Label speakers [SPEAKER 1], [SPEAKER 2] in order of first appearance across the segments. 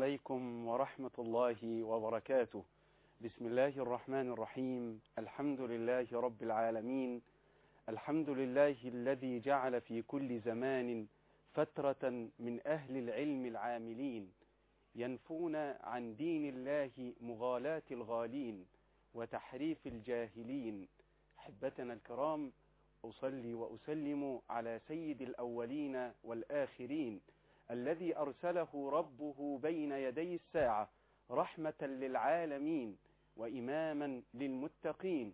[SPEAKER 1] عليكم ورحمة الله وبركاته بسم الله الرحمن الرحيم الحمد لله رب العالمين الحمد لله الذي جعل في كل زمان فترة من أهل العلم العاملين ينفون عن دين الله مغالاة الغالين وتحريف الجاهلين أحبتنا الكرام أصلي وأسلم على سيد الأولين والآخرين الذي أرسله ربه بين يدي الساعة رحمة للعالمين وإماما للمتقين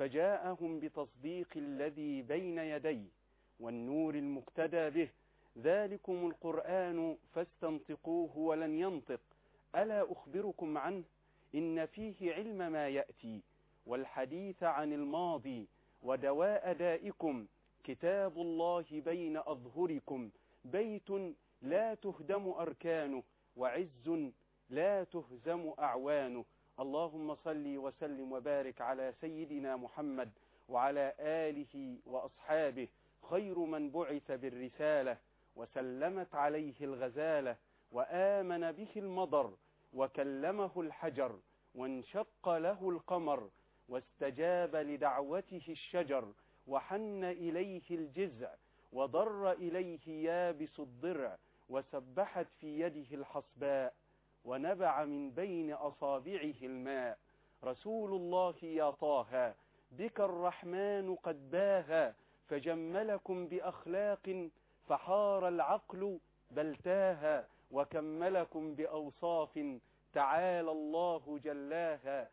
[SPEAKER 1] فجاءهم بتصديق الذي بين يديه والنور المقتدى به ذلكم القرآن فاستنطقوه ولن ينطق ألا أخبركم عنه إن فيه علم ما يأتي والحديث عن الماضي ودواء دائكم كتاب الله بين أظهركم بيت لا تهدم أركانه وعز لا تهزم أعوانه اللهم صل وسلم وبارك على سيدنا محمد وعلى آله وأصحابه خير من بعث بالرسالة وسلمت عليه الغزالة وآمن به المضر وكلمه الحجر وانشق له القمر واستجاب لدعوته الشجر وحن إليه الجزع وضر إليه يابس الضرع وسبحت في يده الحصباء ونبع من بين أصابعه الماء رسول الله يا طه بك الرحمن قد باها فجملكم بأخلاق فحار العقل بل تاها وكملكم بأوصاف تعالى الله جلاها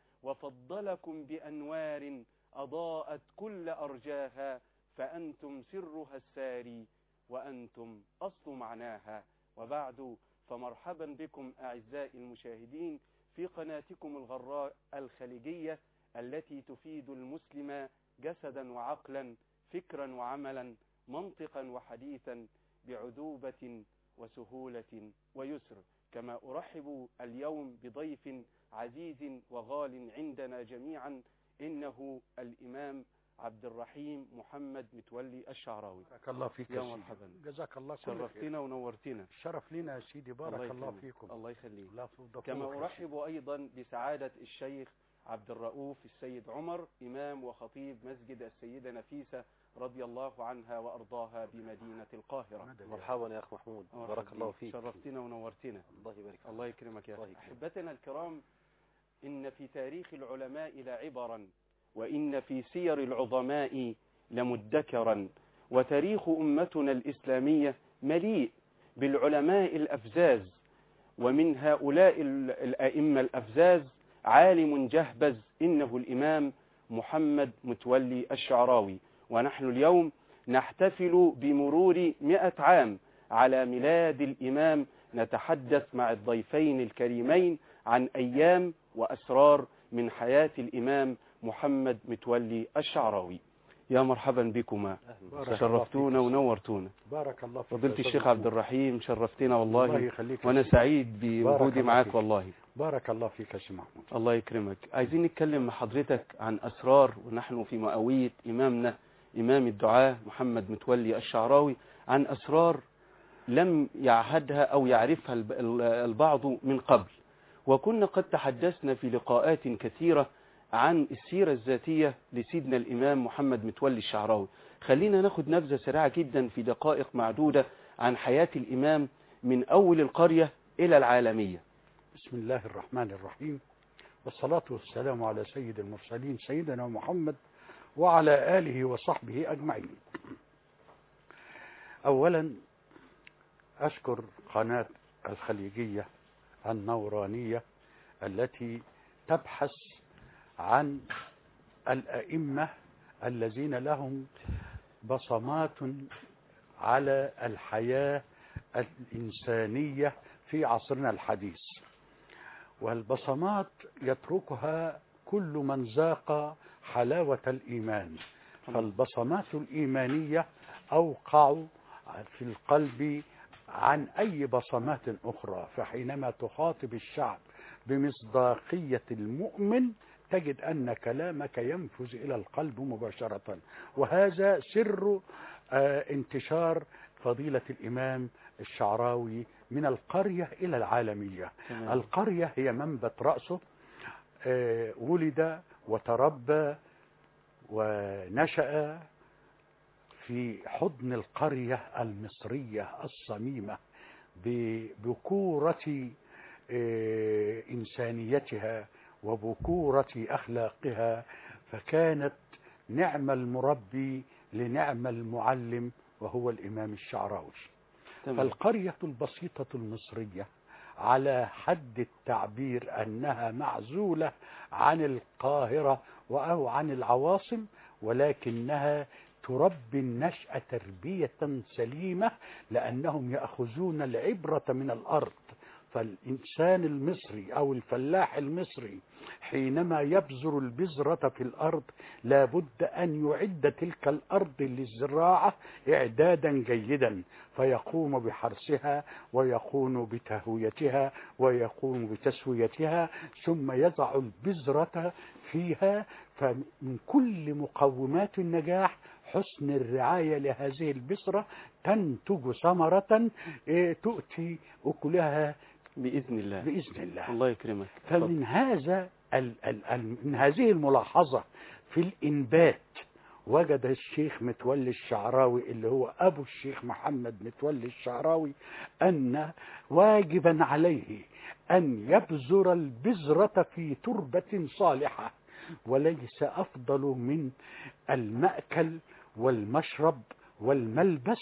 [SPEAKER 1] وفضلكم بأنوار أضاءت كل أرجاها فأنتم سرها الساري وأنتم أصل معناها وبعد فمرحبا بكم أعزائي المشاهدين في قناتكم الغراء الخليجية التي تفيد المسلم جسدا وعقلا فكرا وعملا منطقا وحديثا بعذوبة وسهولة ويسر كما أرحب اليوم بضيف عزيز وغال عندنا جميعا إنه الإمام عبد الرحيم محمد متولي الشعراوي
[SPEAKER 2] بارك الله فيك
[SPEAKER 1] يا
[SPEAKER 2] يا سيدي.
[SPEAKER 1] مرحبا.
[SPEAKER 2] جزاك الله كل خير
[SPEAKER 1] شرفتنا ونورتنا
[SPEAKER 2] الشرف لنا يا سيدي بارك الله,
[SPEAKER 1] يكرمك.
[SPEAKER 2] فيكم
[SPEAKER 1] الله يخليك
[SPEAKER 2] لا تفضل
[SPEAKER 1] كما
[SPEAKER 2] فوق يا
[SPEAKER 1] أرحب أيضا بسعادة الشيخ عبد الرؤوف السيد عمر إمام وخطيب مسجد السيدة نفيسة رضي الله عنها وأرضاها بمدينة القاهرة
[SPEAKER 2] سيدي.
[SPEAKER 3] مرحبا يا أخ محمود بارك الله فيك
[SPEAKER 1] شرفتنا ونورتنا
[SPEAKER 3] الله يبارك فيك
[SPEAKER 1] الله يكرمك يا
[SPEAKER 3] الله
[SPEAKER 1] أخي
[SPEAKER 3] يكرمك.
[SPEAKER 1] أحبتنا الكرام إن في تاريخ العلماء لعبرا وإن في سير العظماء لمدكرا وتاريخ أمتنا الإسلامية مليء بالعلماء الأفزاز ومن هؤلاء ال- الأئمة الأفزاز عالم جهبز إنه الإمام محمد متولي الشعراوي ونحن اليوم نحتفل بمرور مئة عام على ميلاد الإمام نتحدث مع الضيفين الكريمين عن أيام وأسرار من حياة الإمام محمد متولي الشعراوي يا مرحبا بكما
[SPEAKER 3] أهلا
[SPEAKER 2] بارك
[SPEAKER 3] وسهلا.
[SPEAKER 1] شرفتونا ونورتونا
[SPEAKER 2] بارك الله فيك
[SPEAKER 1] فضيلة
[SPEAKER 2] يا
[SPEAKER 1] الشيخ
[SPEAKER 2] أستاذ
[SPEAKER 1] عبد
[SPEAKER 2] محمود.
[SPEAKER 1] الرحيم شرفتنا
[SPEAKER 2] الله
[SPEAKER 1] والله
[SPEAKER 2] يخليك يا
[SPEAKER 1] وأنا
[SPEAKER 2] سيدي.
[SPEAKER 1] سعيد بوجودي
[SPEAKER 2] الله
[SPEAKER 1] معاك
[SPEAKER 2] فيك.
[SPEAKER 1] والله
[SPEAKER 2] بارك الله فيك يا سي محمود
[SPEAKER 1] الله يكرمك عايزين نتكلم مع حضرتك عن أسرار ونحن في مئوية إمامنا إمام الدعاء محمد متولي الشعراوي عن أسرار لم يعهدها أو يعرفها الب- ال- البعض من قبل وكنا قد تحدثنا في لقاءات كثيرة عن السيرة الذاتية لسيدنا الإمام محمد متولي الشعراوي خلينا ناخد نبذة سريعة جدا في دقائق معدودة عن حياة الإمام من أول القرية إلى العالمية
[SPEAKER 2] بسم الله الرحمن الرحيم والصلاة والسلام على سيد المرسلين سيدنا محمد وعلى آله وصحبه أجمعين أولا أشكر قناة الخليجية النورانية التي تبحث عن الأئمة الذين لهم بصمات على الحياة الإنسانية في عصرنا الحديث والبصمات يتركها كل من ذاق حلاوة الإيمان فالبصمات الإيمانية أوقع في القلب عن أي بصمات أخرى فحينما تخاطب الشعب بمصداقية المؤمن تجد أن كلامك ينفذ إلى القلب مباشرة وهذا سر آه، انتشار فضيلة الإمام الشعراوي من القرية إلى العالمية
[SPEAKER 1] تمام.
[SPEAKER 2] القرية هي منبت رأسه آه، ولد وتربى ونشأ في حضن القرية المصرية الصميمة ببكورة آه، إنسانيتها وبكورة أخلاقها فكانت نعم المربي لنعم المعلم وهو الإمام الشعراوي
[SPEAKER 1] تمام.
[SPEAKER 2] فالقرية البسيطة المصرية على حد التعبير أنها معزولة عن القاهرة أو عن العواصم ولكنها تربي النشأة تربية سليمة لأنهم يأخذون العبرة من الأرض فالإنسان المصري أو الفلاح المصري حينما يبذر البذرة في الأرض لابد أن يعد تلك الأرض للزراعة إعدادا جيدا فيقوم بحرسها ويقوم بتهويتها ويقوم بتسويتها ثم يضع البذرة فيها فمن كل مقومات النجاح حسن الرعاية لهذه البذرة تنتج ثمرة إيه، تؤتي أكلها
[SPEAKER 1] بإذن الله
[SPEAKER 2] بإذن الله
[SPEAKER 1] الله يكرمك
[SPEAKER 2] فمن هذا ال ال ال من هذه الملاحظة في الإنبات وجد الشيخ متولي الشعراوي اللي هو أبو الشيخ محمد متولي الشعراوي أن واجبا عليه أن يبذر البذرة في تربة صالحة وليس أفضل من المأكل والمشرب والملبس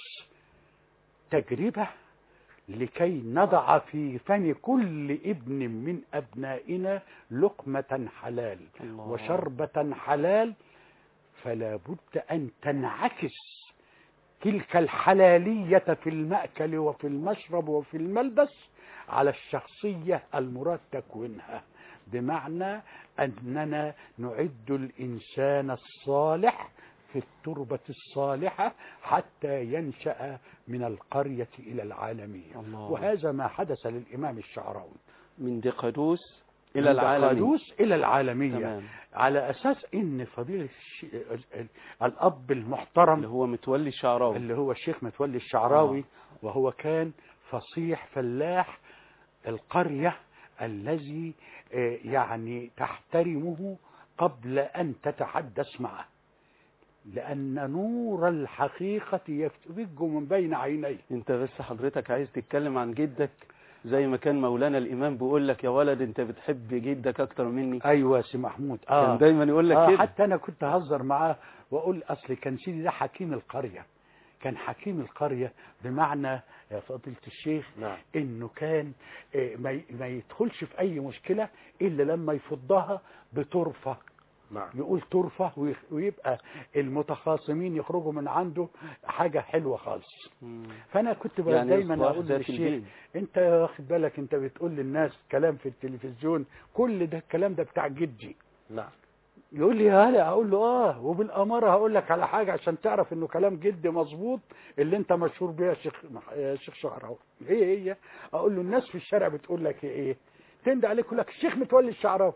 [SPEAKER 2] تجربة لكي نضع في فم كل ابن من أبنائنا لقمة حلال
[SPEAKER 1] الله.
[SPEAKER 2] وشربة حلال فلا بد أن تنعكس تلك الحلالية في المأكل وفي المشرب وفي الملبس على الشخصية المراد تكوينها بمعنى أننا نعد الإنسان الصالح في التربة الصالحة حتى ينشأ من القرية إلى العالمية
[SPEAKER 1] الله.
[SPEAKER 2] وهذا ما حدث للإمام الشعراوي
[SPEAKER 1] من دقدوس إلى
[SPEAKER 2] من
[SPEAKER 1] العالمين
[SPEAKER 2] دقادوس إلى العالمية
[SPEAKER 1] تمام
[SPEAKER 2] على أساس إن فضيلة الش... ال- ال- الأب المحترم
[SPEAKER 1] اللي هو متولي الشعراوي
[SPEAKER 2] اللي هو الشيخ متولي الشعراوي وهو كان فصيح فلاح القرية الذي آه، يعني تحترمه قبل أن تتحدث معه لأن نور الحقيقة يفتج من بين عينيه
[SPEAKER 1] انت بس حضرتك عايز تتكلم عن جدك زي ما كان مولانا الإمام بيقول لك يا ولد انت بتحب جدك أكتر مني
[SPEAKER 2] أيوة يا سي محمود
[SPEAKER 1] كان دايما يقول لك
[SPEAKER 2] آه
[SPEAKER 1] كده
[SPEAKER 2] حتى أنا كنت أهزر معاه وأقول أصل كان سيدي ده حكيم القرية كان حكيم القرية بمعنى يا فضيلة الشيخ
[SPEAKER 3] نعم
[SPEAKER 2] انه كان آه، ما ي- ما يدخلش في اي مشكله الا لما يفضها بطرفه
[SPEAKER 3] نعم
[SPEAKER 2] يقول طرفه ويخ- ويبقى المتخاصمين يخرجوا من عنده حاجه حلوه خالص
[SPEAKER 1] مم.
[SPEAKER 2] فانا كنت بقى
[SPEAKER 1] يعني
[SPEAKER 2] دايما
[SPEAKER 1] إصلاح
[SPEAKER 2] اقول
[SPEAKER 1] ذات
[SPEAKER 2] للشيخ
[SPEAKER 1] البين.
[SPEAKER 2] انت واخد بالك انت بتقول للناس كلام في التلفزيون كل ده الكلام ده بتاع جدي
[SPEAKER 3] نعم
[SPEAKER 2] يقول لي هلا اقول له اه وبالاماره هقول لك على حاجه عشان تعرف انه كلام جدي مظبوط اللي انت مشهور بيها يا شيخ يا شيخ شعراوي ايه هي اقول له الناس في الشارع بتقول لك ايه تندى عليك يقول لك الشيخ متولي الشعراوي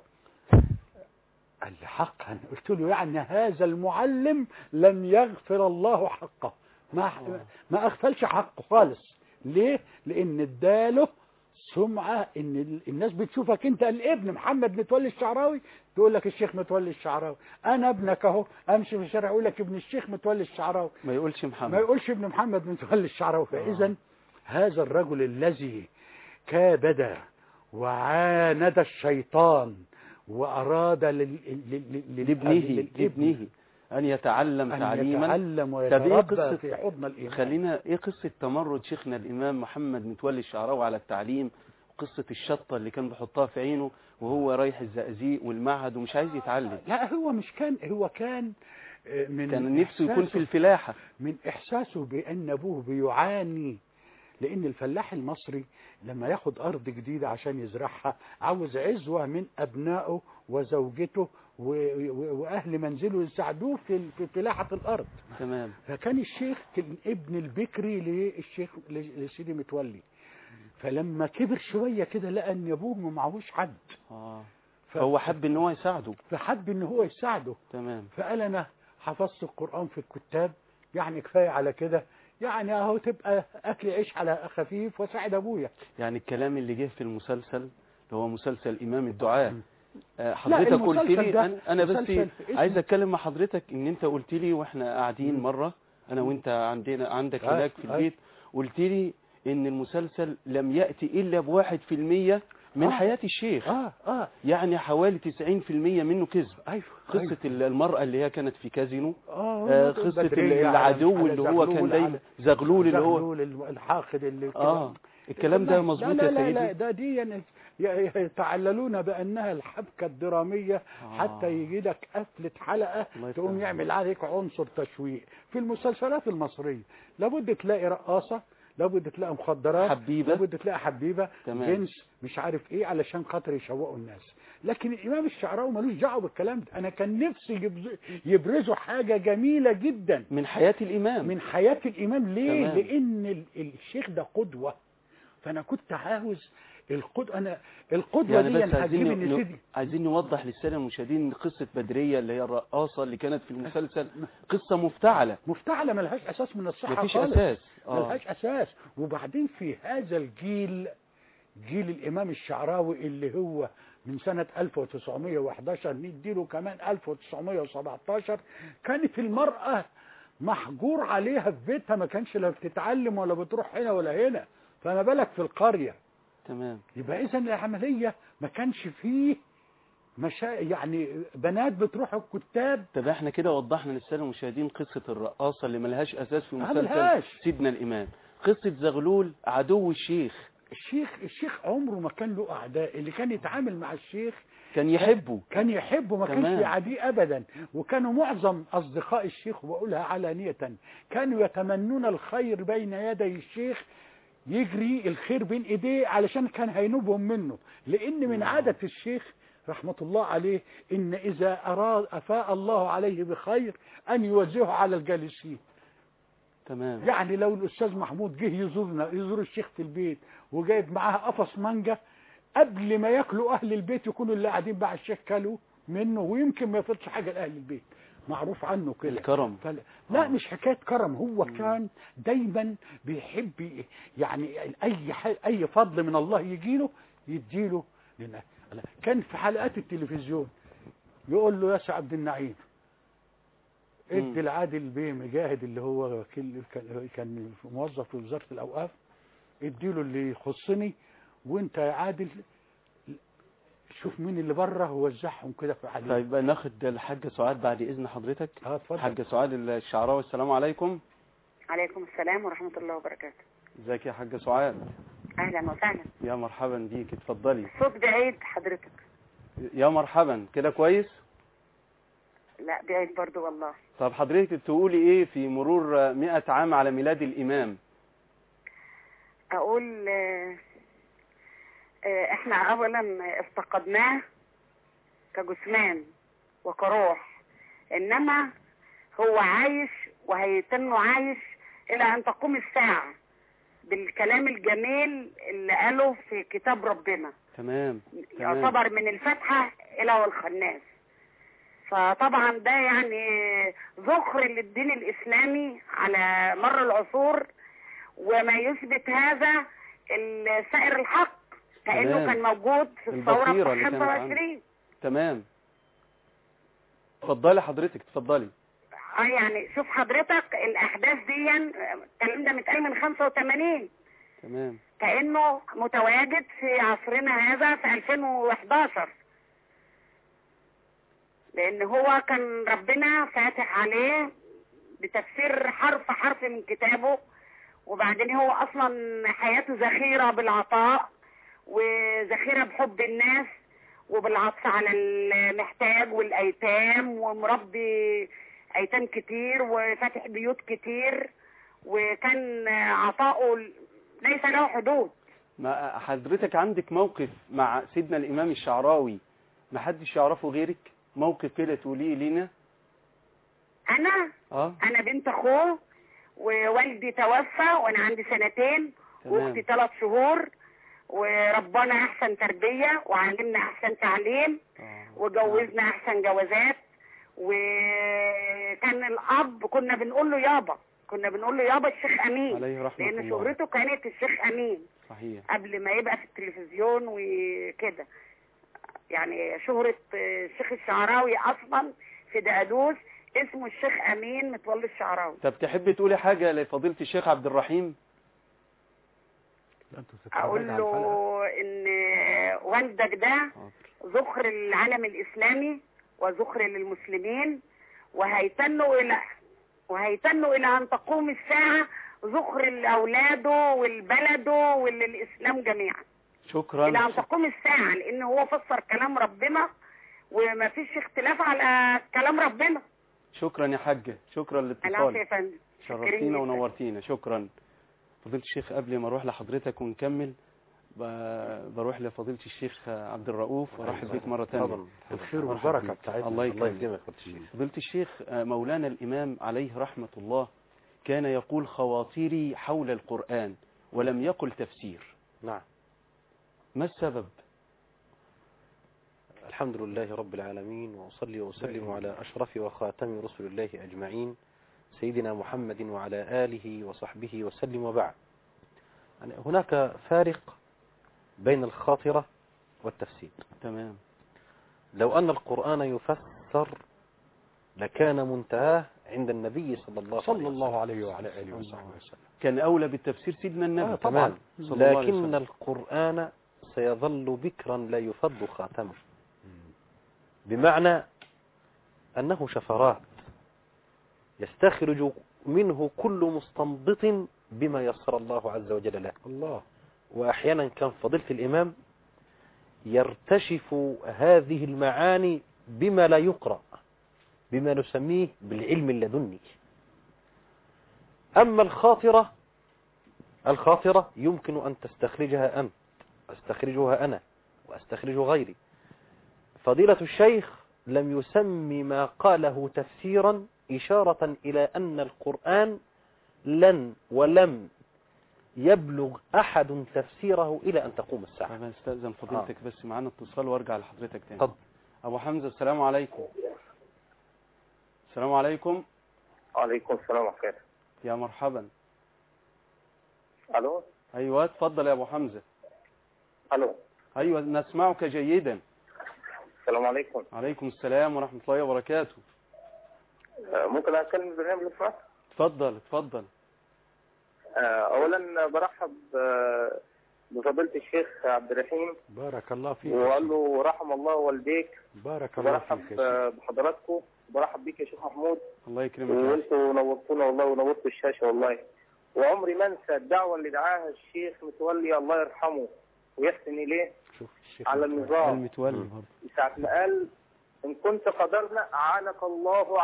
[SPEAKER 2] قال لي حقا قلت له يعني هذا المعلم لم يغفر الله حقه ما ما اغفلش حقه خالص ليه لان اداله سمعه ان ال- الناس بتشوفك انت الابن محمد متولي الشعراوي تقول لك الشيخ متولي الشعراوي انا ابنك اهو امشي في الشارع اقول لك ابن الشيخ متولي الشعراوي
[SPEAKER 1] ما يقولش
[SPEAKER 2] ما
[SPEAKER 1] محمد
[SPEAKER 2] يقولش ابن محمد متولي الشعراوي فاذا هذا الرجل الذي كابد وعاند الشيطان واراد لل... لل... لل...
[SPEAKER 1] لابنه
[SPEAKER 2] للابن
[SPEAKER 1] لابنه أن يتعلم
[SPEAKER 2] أن
[SPEAKER 1] تعليما
[SPEAKER 2] يتعلم
[SPEAKER 1] طب إيه
[SPEAKER 2] ويتربى
[SPEAKER 1] قصة
[SPEAKER 2] في حضن الإيمان
[SPEAKER 1] خلينا ايه قصة تمرد شيخنا الامام محمد متولي الشعراوي على التعليم قصة الشطة اللي كان بيحطها في عينه وهو رايح الزقازيق والمعهد ومش عايز يتعلم
[SPEAKER 2] لا هو مش كان هو كان آه، من
[SPEAKER 1] كان نفسه يكون في
[SPEAKER 2] إحساسه-
[SPEAKER 1] الفلاحة
[SPEAKER 2] من إحساسه بأن أبوه بيعاني لأن الفلاح المصري لما ياخد أرض جديدة عشان يزرعها عاوز عزوة من أبنائه وزوجته و- و- وأهل منزله يساعدوه في في فلاحة الأرض
[SPEAKER 1] تمام
[SPEAKER 2] فكان الشيخ كان ابن البكري للشيخ لسيدي متولي فلما كبر شوية كده لقى أن أبوه ما معهوش حد
[SPEAKER 1] اه
[SPEAKER 2] ف-
[SPEAKER 1] هو حب ان هو يساعده
[SPEAKER 2] فحب ان هو يساعده
[SPEAKER 1] تمام
[SPEAKER 2] فقال انا حفظت القرآن في الكتاب يعني كفاية على كده يعني اهو تبقى اكل عيش على خفيف وساعد ابويا
[SPEAKER 1] يعني الكلام اللي جه في المسلسل اللي هو مسلسل إمام الدعاء
[SPEAKER 2] مم.
[SPEAKER 1] آه، حضرتك قلت
[SPEAKER 2] المسلسل
[SPEAKER 1] لي
[SPEAKER 2] ده
[SPEAKER 1] أنا, أنا بس
[SPEAKER 2] مسلسل اسمه-
[SPEAKER 1] عايز أتكلم مع حضرتك إن أنت قلت لي وإحنا قاعدين
[SPEAKER 2] مم.
[SPEAKER 1] مرة أنا وأنت عندنا عندك
[SPEAKER 2] آه،
[SPEAKER 1] هناك في
[SPEAKER 2] آه.
[SPEAKER 1] البيت قلت لي إن المسلسل لم يأتي إلا بواحد في المية من
[SPEAKER 2] آه.
[SPEAKER 1] حياة الشيخ
[SPEAKER 2] اه اه
[SPEAKER 1] يعني حوالي 90% منه كذب
[SPEAKER 2] ايوه
[SPEAKER 1] قصة المرأة اللي هي كانت في كازينو
[SPEAKER 2] اه
[SPEAKER 1] آه، قصة
[SPEAKER 2] بدرية على-
[SPEAKER 1] العدو
[SPEAKER 2] على
[SPEAKER 1] اللي هو كان
[SPEAKER 2] زغلول،
[SPEAKER 1] دايما
[SPEAKER 2] على-
[SPEAKER 1] زغلول اللي هو
[SPEAKER 2] زغلول الحاقد اللي كده.
[SPEAKER 1] اه الكلام ده
[SPEAKER 2] لا-
[SPEAKER 1] مظبوط
[SPEAKER 2] لا
[SPEAKER 1] يا
[SPEAKER 2] لا لا, لا
[SPEAKER 1] سيدي
[SPEAKER 2] ده دي يعني ي- يتعللون بانها الحبكه الدراميه
[SPEAKER 1] آه.
[SPEAKER 2] حتى يجي لك قفله حلقه
[SPEAKER 1] الله
[SPEAKER 2] تقوم
[SPEAKER 1] يفتح
[SPEAKER 2] يعمل عليك عنصر تشويق في المسلسلات المصريه لابد تلاقي رقاصه لابد تلاقي مخدرات
[SPEAKER 1] حبيبة
[SPEAKER 2] لابد تلاقي حبيبه
[SPEAKER 1] تمام.
[SPEAKER 2] جنس مش عارف ايه علشان خاطر يشوقوا الناس لكن الامام الشعراوي ملوش دعوه بالكلام ده انا كان نفسي يبز- يبرزوا حاجه جميله جدا
[SPEAKER 1] من حياة الإمام
[SPEAKER 2] من حياة الإمام ليه؟
[SPEAKER 1] تمام.
[SPEAKER 2] لأن ال- الشيخ ده قدوة فأنا كنت عاوز القد أنا القدوة
[SPEAKER 1] يعني
[SPEAKER 2] دي
[SPEAKER 1] بس عايزين
[SPEAKER 2] هتجيب
[SPEAKER 1] ن-
[SPEAKER 2] إن
[SPEAKER 1] ن-
[SPEAKER 2] سيدي
[SPEAKER 1] عايزين نوضح للسادة المشاهدين ان قصة بدرية اللي هي الرقاصة اللي كانت في المسلسل قصة مفتعلة
[SPEAKER 2] مفتعلة ملهاش أساس من الصحة
[SPEAKER 1] مفيش
[SPEAKER 2] خالص
[SPEAKER 1] أساس اه
[SPEAKER 2] ملهاش أساس وبعدين في هذا الجيل جيل الإمام الشعراوي اللي هو من سنة 1911 نديله كمان 1917 كانت المرأة محجور عليها في بيتها ما كانش لا بتتعلم ولا بتروح هنا ولا هنا فما بالك في القرية
[SPEAKER 1] تمام
[SPEAKER 2] يبقى اذا العمليه ما كانش فيه مشا... يعني بنات بتروح الكتاب
[SPEAKER 1] طب احنا كده وضحنا للسادة المشاهدين قصة الرقاصة اللي ملهاش أساس في
[SPEAKER 2] ما
[SPEAKER 1] مسلسل
[SPEAKER 2] ملهاش.
[SPEAKER 1] سيدنا الإمام قصة زغلول عدو الشيخ
[SPEAKER 2] الشيخ الشيخ عمره ما كان له اعداء اللي كان يتعامل مع الشيخ
[SPEAKER 1] كان يحبه
[SPEAKER 2] كان يحبه ما كانش
[SPEAKER 1] تمام.
[SPEAKER 2] يعاديه ابدا وكانوا معظم اصدقاء الشيخ وبقولها علانيه كانوا يتمنون الخير بين يدي الشيخ يجري الخير بين ايديه علشان كان هينوبهم منه لان من
[SPEAKER 1] نعم.
[SPEAKER 2] عاده الشيخ رحمه الله عليه ان اذا اراد افاء الله عليه بخير ان يوزعه على الجالسين
[SPEAKER 1] تمام
[SPEAKER 2] يعني لو الاستاذ محمود جه يزورنا يزور الشيخ في البيت وجايب معاه قفص مانجا قبل ما ياكلوا اهل البيت يكونوا اللي قاعدين مع الشيخ كلوا منه ويمكن ما يفضلش حاجه لاهل البيت معروف عنه كده
[SPEAKER 1] الكرم
[SPEAKER 2] فلا لا
[SPEAKER 1] آه.
[SPEAKER 2] مش حكايه كرم هو
[SPEAKER 1] مم.
[SPEAKER 2] كان دايما بيحب ي- يعني اي ح- اي فضل من الله يجيله يديله لنا كان في حلقات التلفزيون يقول له ياسر عبد النعيم
[SPEAKER 1] مم.
[SPEAKER 2] ادي العادل بيه مجاهد اللي هو وكيل كان- كان موظف في وزاره الاوقاف اديله اللي يخصني وانت يا عادل شوف مين اللي بره ووزعهم كده في عليه
[SPEAKER 1] طيب بقى ناخد الحاجة سعاد بعد إذن حضرتك
[SPEAKER 2] اه اتفضل
[SPEAKER 1] حاجة سعاد الشعراوي السلام عليكم
[SPEAKER 4] عليكم السلام ورحمة الله وبركاته
[SPEAKER 1] ازيك يا حاجة سعاد
[SPEAKER 4] أهلا وسهلا
[SPEAKER 1] يا مرحبا بيك اتفضلي
[SPEAKER 4] صوت بعيد حضرتك
[SPEAKER 1] يا مرحبا كده كويس
[SPEAKER 4] لا بعيد برضو والله
[SPEAKER 1] طب حضرتك تقولي ايه في مرور 100 عام على ميلاد الامام
[SPEAKER 4] أقول آه، آه، إحنا أولا افتقدناه كجثمان وكروح إنما هو عايش وهيتم عايش إلى أن تقوم الساعة بالكلام الجميل اللي قاله في كتاب ربنا
[SPEAKER 1] تمام تمام
[SPEAKER 4] يعتبر من الفتحة إلى والخناس فطبعا ده يعني ذخر للدين الإسلامي على مر العصور وما يثبت هذا ال- سائر الحق كأنه
[SPEAKER 1] تمام.
[SPEAKER 4] كان موجود في الثورة
[SPEAKER 1] البصيرة
[SPEAKER 4] في
[SPEAKER 1] اللي كانت عنده.
[SPEAKER 4] 25
[SPEAKER 1] تمام اتفضلي حضرتك اتفضلي
[SPEAKER 4] اه يعني شوف حضرتك الأحداث دي آه، الكلام ده متقال من 85
[SPEAKER 1] تمام
[SPEAKER 4] كأنه متواجد في عصرنا هذا في 2011 لأن هو كان ربنا فاتح عليه بتفسير حرف حرف من كتابه وبعدين هو أصلا حياته ذخيرة بالعطاء وذخيرة بحب الناس وبالعطف على المحتاج والأيتام ومربي أيتام كتير وفاتح بيوت كتير وكان عطاؤه ليس له حدود
[SPEAKER 1] ما حضرتك عندك موقف مع سيدنا الامام الشعراوي ما حدش يعرفه غيرك موقف كده تقوليه لينا
[SPEAKER 4] انا
[SPEAKER 1] اه
[SPEAKER 4] انا بنت اخوه ووالدي توفى وانا عندي سنتين واختي
[SPEAKER 1] تمام
[SPEAKER 4] ثلاث شهور وربنا احسن تربيه وعلمنا احسن تعليم
[SPEAKER 1] آه.
[SPEAKER 4] وجوزنا احسن جوازات وكان الاب كنا بنقول له يابا كنا بنقول له يابا الشيخ امين
[SPEAKER 1] عليه رحمة
[SPEAKER 4] لان
[SPEAKER 1] الله
[SPEAKER 4] شهرته كانت الشيخ امين
[SPEAKER 1] صحيح
[SPEAKER 4] قبل ما يبقى في التلفزيون وكده يعني شهرة الشيخ الشعراوي اصلا في دقدوس اسمه الشيخ امين متولي الشعراوي
[SPEAKER 1] طب تحبي تقولي حاجة لفضيلة الشيخ عبد الرحيم
[SPEAKER 2] لا، انتوا تتفرجوا
[SPEAKER 4] اقول
[SPEAKER 2] على الحلقة.
[SPEAKER 4] له ان والدك ده
[SPEAKER 1] حاضر.
[SPEAKER 4] ذخر العالم الاسلامي وذخر للمسلمين وهيتنوا الى وهيتنوا الى ان تقوم الساعه ذخر لاولاده ولبلده وللاسلام جميعا
[SPEAKER 1] شكرا
[SPEAKER 4] الى ان تقوم الساعه لان هو فسر كلام ربنا وما فيش اختلاف على كلام ربنا
[SPEAKER 1] شكرا يا حاجة شكرا
[SPEAKER 4] العفو يا
[SPEAKER 1] لاتصالك
[SPEAKER 4] فندم شكرين
[SPEAKER 1] شرفتينا
[SPEAKER 4] جداً.
[SPEAKER 1] ونورتينا شكرا فضيلة الشيخ قبل ما اروح لحضرتك ونكمل ب- بروح لفضيلة الشيخ عبد الرؤوف وارحب بيك مرة ثانية
[SPEAKER 3] طبعا
[SPEAKER 2] الخير
[SPEAKER 1] مرحبا
[SPEAKER 2] والبركة
[SPEAKER 1] بيك.
[SPEAKER 2] بتاعتنا
[SPEAKER 1] الله
[SPEAKER 3] الله
[SPEAKER 1] يكرمك
[SPEAKER 3] يكرمك فضيلة الشيخ
[SPEAKER 1] فضيلة الشيخ آه، مولانا الإمام عليه رحمة الله كان يقول خواطري حول القرآن ولم يقل تفسير
[SPEAKER 3] نعم
[SPEAKER 1] ما السبب
[SPEAKER 3] الحمد لله رب العالمين وأصلي وأسلم على أشرف وخاتم رسل الله أجمعين سيدنا محمد وعلى آله وصحبه وسلم وبعد يعني هناك فارق بين الخاطرة والتفسير
[SPEAKER 1] تمام
[SPEAKER 3] لو أن القرآن يفسر لكان منتهاه عند النبي صلى الله عليه
[SPEAKER 2] صلى
[SPEAKER 3] وسلم
[SPEAKER 2] الله عليه وعلى اله وصحبه وسلم
[SPEAKER 1] كان أولى بالتفسير سيدنا النبي
[SPEAKER 2] آه، طبعا.
[SPEAKER 3] تمام
[SPEAKER 1] صلى الله عليه
[SPEAKER 3] لكن
[SPEAKER 1] وسلم.
[SPEAKER 3] القرآن سيظل بكرا لا يفض خاتمه بمعنى أنه شفرات يستخرج منه كل مستنبط بما يسر الله عز وجل له
[SPEAKER 2] الله
[SPEAKER 3] وأحيانا كان فضيلة الإمام يرتشف هذه المعاني بما لا يقرأ بما نسميه بالعلم اللدني أما الخاطرة الخاطرة يمكن أن تستخرجها أنت أستخرجها أنا وأستخرج غيري فضيلة الشيخ لم يسمي ما قاله تفسيرا إشارة إلى أن القرآن لن ولم يبلغ أحد تفسيره إلى أن تقوم الساعة
[SPEAKER 1] طب استأذن فضيلتك بس معانا اتصال وارجع لحضرتك تاني
[SPEAKER 3] اتفضل.
[SPEAKER 1] أبو حمزة السلام عليكم السلام عليكم
[SPEAKER 5] وعليكم السلام ورحمة الله
[SPEAKER 1] يا مرحبا
[SPEAKER 5] ألو
[SPEAKER 1] أيوة اتفضل يا أبو حمزة
[SPEAKER 5] ألو
[SPEAKER 1] أيوة نسمعك جيدا
[SPEAKER 5] السلام عليكم
[SPEAKER 1] عليكم السلام ورحمة الله وبركاته
[SPEAKER 5] آه، ممكن أتكلم البرنامج لو سمحت؟
[SPEAKER 1] اتفضل اتفضل
[SPEAKER 5] آه، أولا برحب آه، بفضيلة الشيخ عبد الرحيم
[SPEAKER 2] بارك الله فيك
[SPEAKER 5] وقال له رحم الله والديك
[SPEAKER 2] بارك الله فيك
[SPEAKER 5] وبرحب
[SPEAKER 2] يا سيدي.
[SPEAKER 5] آه، بحضراتكم وبرحب بيك يا شيخ محمود
[SPEAKER 1] الله يكرمك يا أخي.
[SPEAKER 5] وانتوا نورتونا والله ونورتوا الشاشة والله وعمري ما انسى الدعوة اللي دعاها الشيخ متولي الله يرحمه ويحسن إليه
[SPEAKER 2] شوف الشيخ
[SPEAKER 5] على
[SPEAKER 2] متولي.
[SPEAKER 5] النظام
[SPEAKER 1] المتولي
[SPEAKER 3] مم.
[SPEAKER 1] برضه
[SPEAKER 5] ساعة ما قال إن كنت قدرنا أعانك الله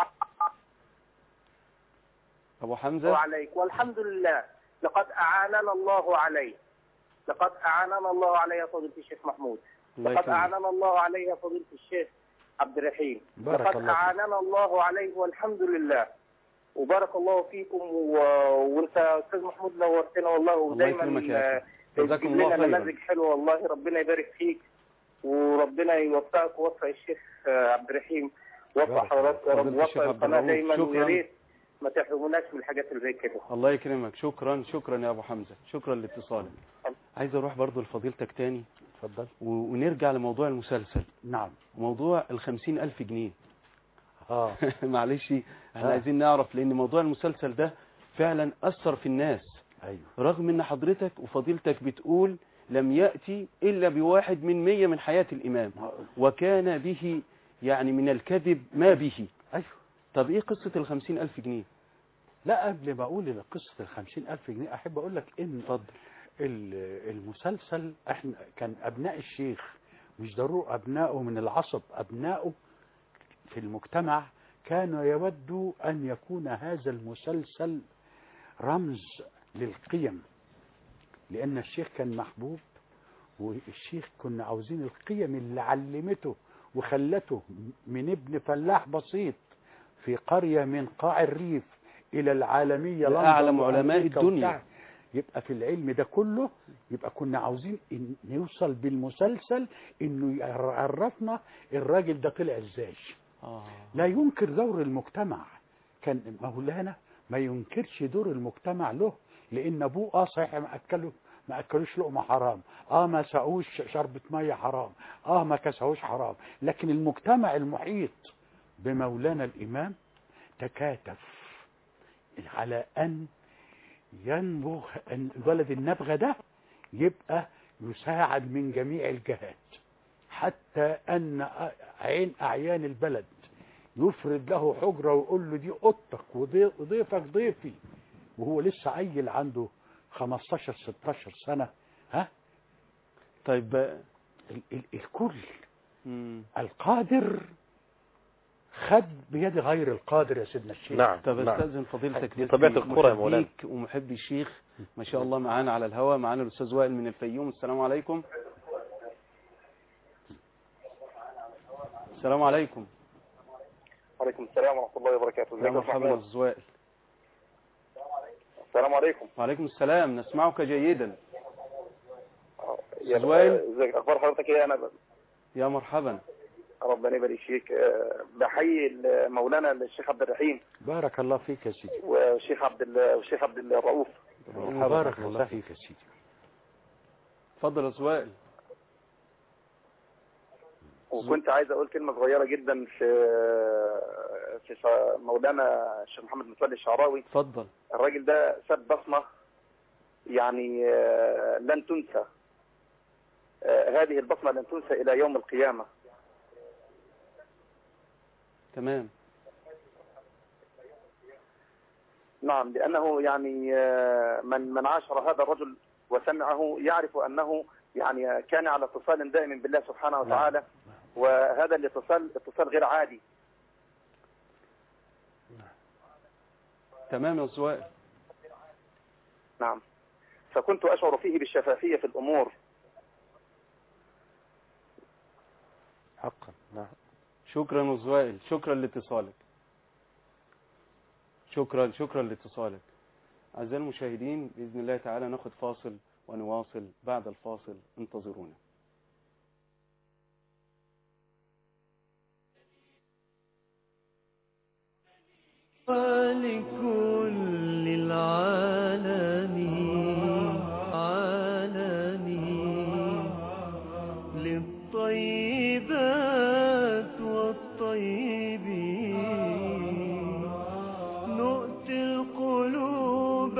[SPEAKER 1] أبو حمزة
[SPEAKER 5] عليك والحمد لله لقد أعاننا الله عليه لقد أعاننا الله عليه يا فضيلة الشيخ محمود
[SPEAKER 1] الله
[SPEAKER 5] لقد
[SPEAKER 1] يكرمك
[SPEAKER 5] أعاننا الله عليه يا فضيلة الشيخ عبد الرحيم
[SPEAKER 2] بارك
[SPEAKER 5] لقد
[SPEAKER 2] الله فيك.
[SPEAKER 5] أعاننا الله عليه والحمد لله وبارك الله فيكم و... وانت يا استاذ محمود نورتنا والله ودايما
[SPEAKER 1] يكرمك يا أخي.
[SPEAKER 5] آه،
[SPEAKER 1] جزاكم
[SPEAKER 5] تجيب
[SPEAKER 1] الله
[SPEAKER 5] لنا
[SPEAKER 1] خيرا.
[SPEAKER 5] نماذج حلوه والله ربنا يبارك فيك وربنا يوفقك ووفق الشيخ آه، عبد الرحيم ووفق
[SPEAKER 2] بارك
[SPEAKER 5] حضراتكم يا رب
[SPEAKER 1] فضيلة الشيخ
[SPEAKER 5] ووفق
[SPEAKER 1] عبد
[SPEAKER 5] القناه
[SPEAKER 1] الرؤوف.
[SPEAKER 5] دايما
[SPEAKER 1] شكراً.
[SPEAKER 5] ويا ريت ما تحرموناش من الحاجات اللي زي كده
[SPEAKER 1] الله يكرمك شكرا شكرا يا أبو حمزة شكرا لاتصالك عايز أروح برضه لفضيلتك تاني
[SPEAKER 2] اتفضل
[SPEAKER 1] و- ونرجع لموضوع المسلسل
[SPEAKER 2] نعم
[SPEAKER 1] موضوع الخمسين ألف جنيه
[SPEAKER 2] اه
[SPEAKER 1] معلش احنا
[SPEAKER 2] آه.
[SPEAKER 1] عايزين نعرف لأن موضوع المسلسل ده فعلا أثر في الناس
[SPEAKER 2] ايوه
[SPEAKER 1] رغم ان حضرتك وفضيلتك بتقول لم يأتي إلا بواحد من مية من حياة الإمام وكان به يعني من الكذب ما به
[SPEAKER 2] ايوه
[SPEAKER 1] طب إيه قصة الخمسين ألف جنيه
[SPEAKER 2] لا قبل ما اقول إن قصه ال 50000 جنيه احب اقول لك ان
[SPEAKER 1] اتفضل
[SPEAKER 2] ال- المسلسل احنا كان ابناء الشيخ مش ضروري ابنائه من العصب ابنائه في المجتمع كانوا يودوا ان يكون هذا المسلسل رمز للقيم لان الشيخ كان محبوب والشيخ كنا عاوزين القيم اللي علمته وخلته من ابن فلاح بسيط في قرية من قاع الريف إلى العالمية لندن
[SPEAKER 1] لأعلم علماء
[SPEAKER 2] وأمريكا
[SPEAKER 1] الدنيا.
[SPEAKER 2] وبتاع. يبقى في العلم ده كله يبقى كنا عاوزين إن نوصل بالمسلسل انه يعرفنا الراجل ده طلع ازاي
[SPEAKER 1] آه.
[SPEAKER 2] لا ينكر دور المجتمع كان مولانا ما ينكرش دور المجتمع له لان ابوه اه صحيح ما اكله ما اكلوش لقمه حرام اه ما سقوش شربة ميه حرام اه ما كسهوش حرام لكن المجتمع المحيط بمولانا الامام تكاتف على ان ينبغ أن الولد النبغة ده يبقى يساعد من جميع الجهات حتى أن عين أعيان البلد يفرد له حجرة ويقول له دي أوضتك وضي- وضيفك ضيفي وهو لسه عيل عنده 15 16 سنة ها
[SPEAKER 1] طيب
[SPEAKER 2] ال- ال- الكل
[SPEAKER 1] مم.
[SPEAKER 2] القادر خد بيد غير القادر يا سيدنا الشيخ
[SPEAKER 3] نعم
[SPEAKER 1] طب
[SPEAKER 3] نعم
[SPEAKER 1] استاذن فضيلتك
[SPEAKER 3] دي
[SPEAKER 1] بس
[SPEAKER 3] طبيعة الكرة يا مولانا.
[SPEAKER 1] محبيك ومحبي الشيخ ما شاء الله معانا على الهواء معانا الاستاذ وائل من الفيوم السلام عليكم السلام عليكم
[SPEAKER 5] وعليكم السلام ورحمة الله وبركاته
[SPEAKER 1] يا
[SPEAKER 5] ازيك يا
[SPEAKER 1] مرحبا يا
[SPEAKER 5] محمود
[SPEAKER 1] استاذ وائل
[SPEAKER 5] السلام عليكم
[SPEAKER 1] وعليكم السلام نسمعك جيدا
[SPEAKER 5] آه،
[SPEAKER 1] أستاذ وائل.
[SPEAKER 5] ازيك اخبار حضرتك ايه انا ب-
[SPEAKER 1] يا مرحبا
[SPEAKER 5] ربنا يبارك فيك آه، بحيي مولانا الشيخ عبد الرحيم
[SPEAKER 2] بارك الله فيك يا سيدي
[SPEAKER 5] والشيخ عبد ال- والشيخ عبد الرؤوف
[SPEAKER 2] بارك الله فيك يا سيدي
[SPEAKER 1] اتفضل يا استاذ وائل
[SPEAKER 5] وكنت عايز اقول كلمه صغيره جدا في في ف- مولانا الشيخ محمد متولي الشعراوي
[SPEAKER 1] اتفضل
[SPEAKER 5] الراجل ده ساب بصمه يعني آه، لن تنسى آه، هذه البصمه لن تنسى الى يوم القيامه
[SPEAKER 1] تمام
[SPEAKER 5] نعم لأنه يعني آه، من من عاشر هذا الرجل وسمعه يعرف أنه يعني كان على اتصال دائم بالله سبحانه وتعالى وهذا الاتصال اتصال غير عادي
[SPEAKER 1] تمام يا استاذ وائل
[SPEAKER 5] نعم فكنت أشعر فيه بالشفافية في الأمور
[SPEAKER 3] حقا نعم
[SPEAKER 1] شكرا يا استاذ وائل شكرا لاتصالك شكرا شكرا لاتصالك أعزائي المشاهدين بإذن الله تعالى ناخد فاصل ونواصل بعد الفاصل انتظرونا
[SPEAKER 6] ولكل العالم عالم للطيبات والطيبين نؤتي القلوب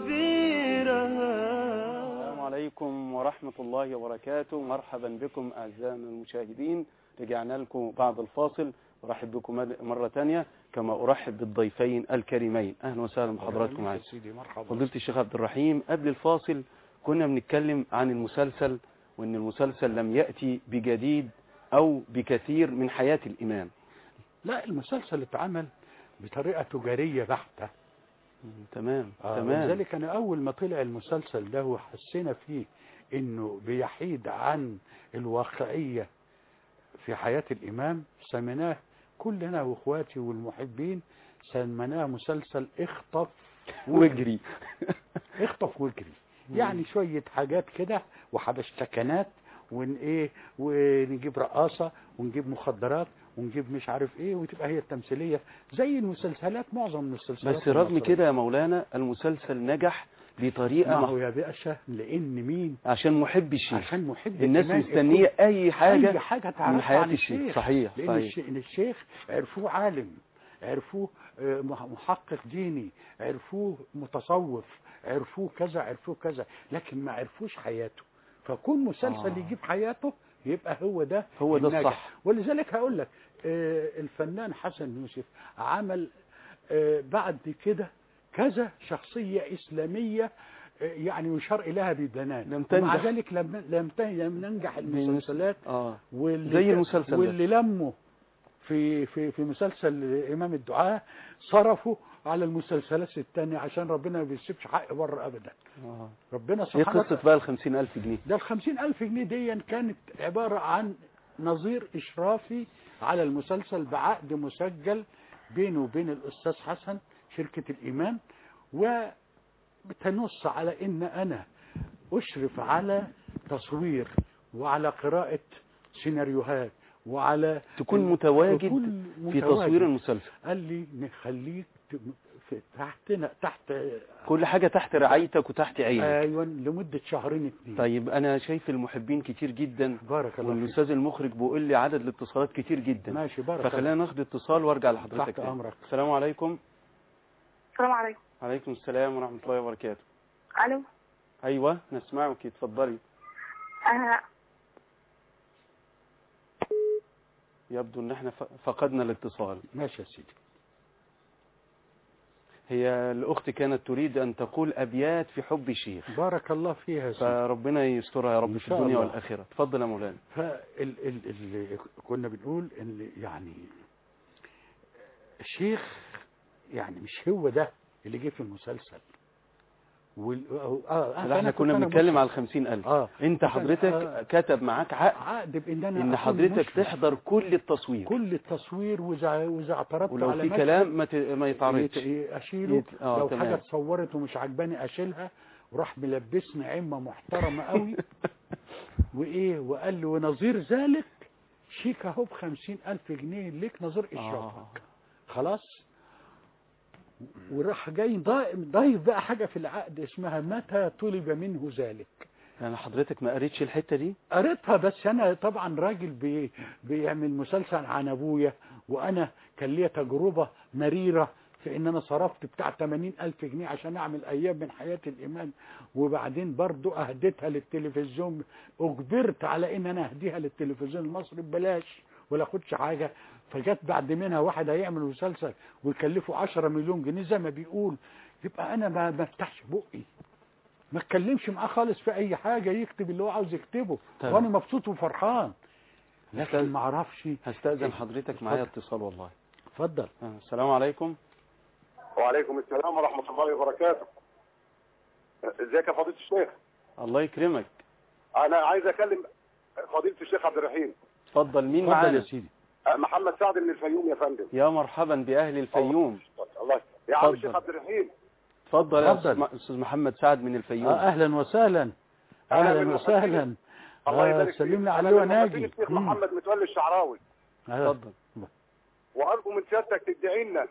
[SPEAKER 6] عبيرها
[SPEAKER 1] السلام عليكم ورحمة الله وبركاته مرحبا بكم أعزائنا المشاهدين رجعنا لكم بعد الفاصل أرحب بكم مد- مرة تانية كما أرحب بالضيفين الكريمين أهلا وسهلا بحضراتكم معي
[SPEAKER 2] يا سيدي مرحبا
[SPEAKER 1] فضيلة الشيخ عبد الرحيم قبل الفاصل كنا بنتكلم عن المسلسل وأن المسلسل لم يأتي بجديد أو بكثير من حياة الإمام
[SPEAKER 2] لا المسلسل اتعمل بطريقة تجارية بحتة
[SPEAKER 1] تمام
[SPEAKER 2] آه
[SPEAKER 1] تمام
[SPEAKER 2] ولذلك أنا أول ما طلع المسلسل ده وحسينا فيه إنه بيحيد عن الواقعية في حياة الإمام سميناه كلنا وإخواتي والمحبين سميناه مسلسل اخطف
[SPEAKER 1] واجري
[SPEAKER 2] اخطف واجري يعني شوية حاجات كده وحبشتكنات ون ايه ونجيب رقاصة ونجيب مخدرات ونجيب مش عارف ايه وتبقى هي التمثيلية زي المسلسلات معظم المسلسلات
[SPEAKER 1] بس رغم
[SPEAKER 2] المصرية.
[SPEAKER 1] كده يا مولانا المسلسل نجح بطريقة
[SPEAKER 2] ما هو
[SPEAKER 1] مح...
[SPEAKER 2] يا باشا لان مين
[SPEAKER 1] عشان محب الشيخ
[SPEAKER 2] عشان محب
[SPEAKER 1] الناس
[SPEAKER 2] الإيمان
[SPEAKER 1] مستنية أي حاجة
[SPEAKER 2] اي حاجة
[SPEAKER 1] من
[SPEAKER 2] تعرفها
[SPEAKER 1] حياة
[SPEAKER 2] عن
[SPEAKER 1] الشيخ صحيح
[SPEAKER 2] لان
[SPEAKER 1] صحيح
[SPEAKER 2] الشيخ, الشيخ عرفوه عالم عرفوه آه، مح- محقق ديني عرفوه متصوف عرفوه كذا عرفوه كذا لكن ما عرفوش حياته فكون مسلسل
[SPEAKER 1] آه.
[SPEAKER 2] يجيب حياته يبقى هو ده
[SPEAKER 1] هو ده
[SPEAKER 2] الناجح.
[SPEAKER 1] الصح
[SPEAKER 2] ولذلك هقول لك آه، الفنان حسن يوسف عمل آه، بعد كده كذا شخصية إسلامية آه، يعني يشار إليها بدنان
[SPEAKER 1] لم
[SPEAKER 2] ومع
[SPEAKER 1] تنجح.
[SPEAKER 2] ذلك لم لم ت- لم ننجح المسلسلات
[SPEAKER 1] اه
[SPEAKER 2] واللي
[SPEAKER 1] زي
[SPEAKER 2] ك-
[SPEAKER 1] المسلسل ده.
[SPEAKER 2] واللي لموا في في في مسلسل إمام الدعاء صرفوا على المسلسلات التانية عشان ربنا ما بيسيبش حق بره أبدا
[SPEAKER 1] آه.
[SPEAKER 2] ربنا
[SPEAKER 1] ايه
[SPEAKER 2] سبحانه
[SPEAKER 1] قصة بقى الخمسين ألف جنيه
[SPEAKER 2] ده الخمسين ألف جنيه دي كانت عبارة عن نظير إشرافي على المسلسل بعقد مسجل بينه وبين الأستاذ حسن شركة الإمام وبتنص على إن أنا أشرف على تصوير وعلى قراءة سيناريوهات وعلى
[SPEAKER 1] تكون متواجد
[SPEAKER 2] تكون
[SPEAKER 1] في
[SPEAKER 2] متواجد.
[SPEAKER 1] تصوير المسلسل
[SPEAKER 2] قال لي نخليك ت- في تحتنا تحت
[SPEAKER 1] كل حاجة تحت رعايتك وتحت عينك
[SPEAKER 2] ايوه لمده شهرين اتنين
[SPEAKER 1] طيب انا شايف المحبين كتير جدا
[SPEAKER 2] بارك الله فيك
[SPEAKER 1] والاستاذ المخرج بيقول لي عدد الاتصالات كتير جدا
[SPEAKER 2] ماشي بارك الله
[SPEAKER 1] فخلينا ناخد اتصال وارجع لحضرتك
[SPEAKER 2] تحت
[SPEAKER 1] تاني.
[SPEAKER 2] امرك
[SPEAKER 1] السلام عليكم
[SPEAKER 4] السلام عليكم
[SPEAKER 1] عليكم السلام ورحمة الله وبركاته
[SPEAKER 4] الو
[SPEAKER 1] ايوه نسمعك اتفضلي
[SPEAKER 4] آه
[SPEAKER 1] يبدو ان احنا ف- فقدنا الاتصال
[SPEAKER 2] ماشي يا سيدي
[SPEAKER 1] هي الاخت كانت تريد ان تقول ابيات في حب الشيخ
[SPEAKER 2] بارك الله فيها يا سيدي
[SPEAKER 1] فربنا يسترها يا رب
[SPEAKER 2] إن
[SPEAKER 1] في
[SPEAKER 2] شاء
[SPEAKER 1] الدنيا
[SPEAKER 2] الله.
[SPEAKER 1] والاخره اتفضل يا مولانا
[SPEAKER 2] فال ال ال كنا بنقول ان يعني الشيخ يعني مش هو ده اللي جه في المسلسل وال... آه آه
[SPEAKER 1] لا احنا
[SPEAKER 2] كنت
[SPEAKER 1] كنا
[SPEAKER 2] أنا
[SPEAKER 1] بنتكلم
[SPEAKER 2] مسلم.
[SPEAKER 1] على الخمسين ألف
[SPEAKER 2] اه
[SPEAKER 1] انت
[SPEAKER 2] كان-
[SPEAKER 1] حضرتك
[SPEAKER 2] آه.
[SPEAKER 1] كتب معاك عقد
[SPEAKER 2] عقد بان انا
[SPEAKER 1] ان
[SPEAKER 2] أكون
[SPEAKER 1] حضرتك
[SPEAKER 2] مشرف.
[SPEAKER 1] تحضر كل التصوير
[SPEAKER 2] كل التصوير واذا واذا اعترضت
[SPEAKER 1] ولو
[SPEAKER 2] على
[SPEAKER 1] في
[SPEAKER 2] مشهد
[SPEAKER 1] كلام ما ت- ما يتعرضش
[SPEAKER 2] يت- اشيله
[SPEAKER 1] يت- آه،
[SPEAKER 2] لو
[SPEAKER 1] تمام.
[SPEAKER 2] حاجه اتصورت ومش عجباني اشيلها وراح ملبسني عمه محترمه قوي وايه وقال لي ونظير ذلك شيك اهو ب ألف جنيه ليك نظير اشرافك خلاص وراح جاي ضايف ضايف بقى حاجه في العقد اسمها متى طلب منه ذلك
[SPEAKER 1] يعني حضرتك ما قريتش الحته دي
[SPEAKER 2] قريتها بس انا طبعا راجل بي بيعمل مسلسل عن ابويا وانا كان ليا تجربه مريره في ان انا صرفت بتاع 80 الف جنيه عشان اعمل ايام من حياه الايمان وبعدين برضو اهديتها للتلفزيون اجبرت على ان انا اهديها للتلفزيون المصري ببلاش ولا اخدش حاجه فجت بعد منها واحد هيعمل مسلسل ويكلفه 10 مليون جنيه زي ما بيقول يبقى انا ما ما افتحش بقي ما اتكلمش معاه خالص في اي حاجه يكتب اللي هو عاوز يكتبه
[SPEAKER 1] طيب.
[SPEAKER 2] وانا مبسوط وفرحان لكن
[SPEAKER 1] هستأذن-
[SPEAKER 2] ما اعرفش
[SPEAKER 1] هستأذن حضرتك معايا اتصال والله
[SPEAKER 2] اتفضل
[SPEAKER 1] آه، السلام عليكم
[SPEAKER 5] وعليكم السلام ورحمة الله وبركاته ازيك يا فضيلة الشيخ
[SPEAKER 1] الله يكرمك
[SPEAKER 5] انا عايز اكلم فضيلة الشيخ عبد الرحيم
[SPEAKER 1] اتفضل مين
[SPEAKER 2] اتفضل يا
[SPEAKER 1] معانا
[SPEAKER 2] سيدي
[SPEAKER 5] محمد سعد من الفيوم يا فندم
[SPEAKER 1] يا مرحبا باهل الفيوم
[SPEAKER 5] الله يا عم
[SPEAKER 1] اتفضل.
[SPEAKER 5] الشيخ عبد الرحيم
[SPEAKER 1] اتفضل يا
[SPEAKER 2] اتفضل.
[SPEAKER 1] أستاذ- استاذ محمد سعد من الفيوم
[SPEAKER 2] آه اهلا وسهلا
[SPEAKER 5] أنا
[SPEAKER 2] اهلا
[SPEAKER 5] من
[SPEAKER 2] وسهلا
[SPEAKER 5] الله
[SPEAKER 2] آه
[SPEAKER 5] يبارك فيك
[SPEAKER 2] سلمنا
[SPEAKER 5] أنا
[SPEAKER 2] عليه
[SPEAKER 5] من محبين
[SPEAKER 2] وناجي
[SPEAKER 5] الشيخ
[SPEAKER 2] مم.
[SPEAKER 5] محمد متولي الشعراوي
[SPEAKER 2] آه.
[SPEAKER 1] اتفضل
[SPEAKER 5] وارجو من سيادتك تدعي لنا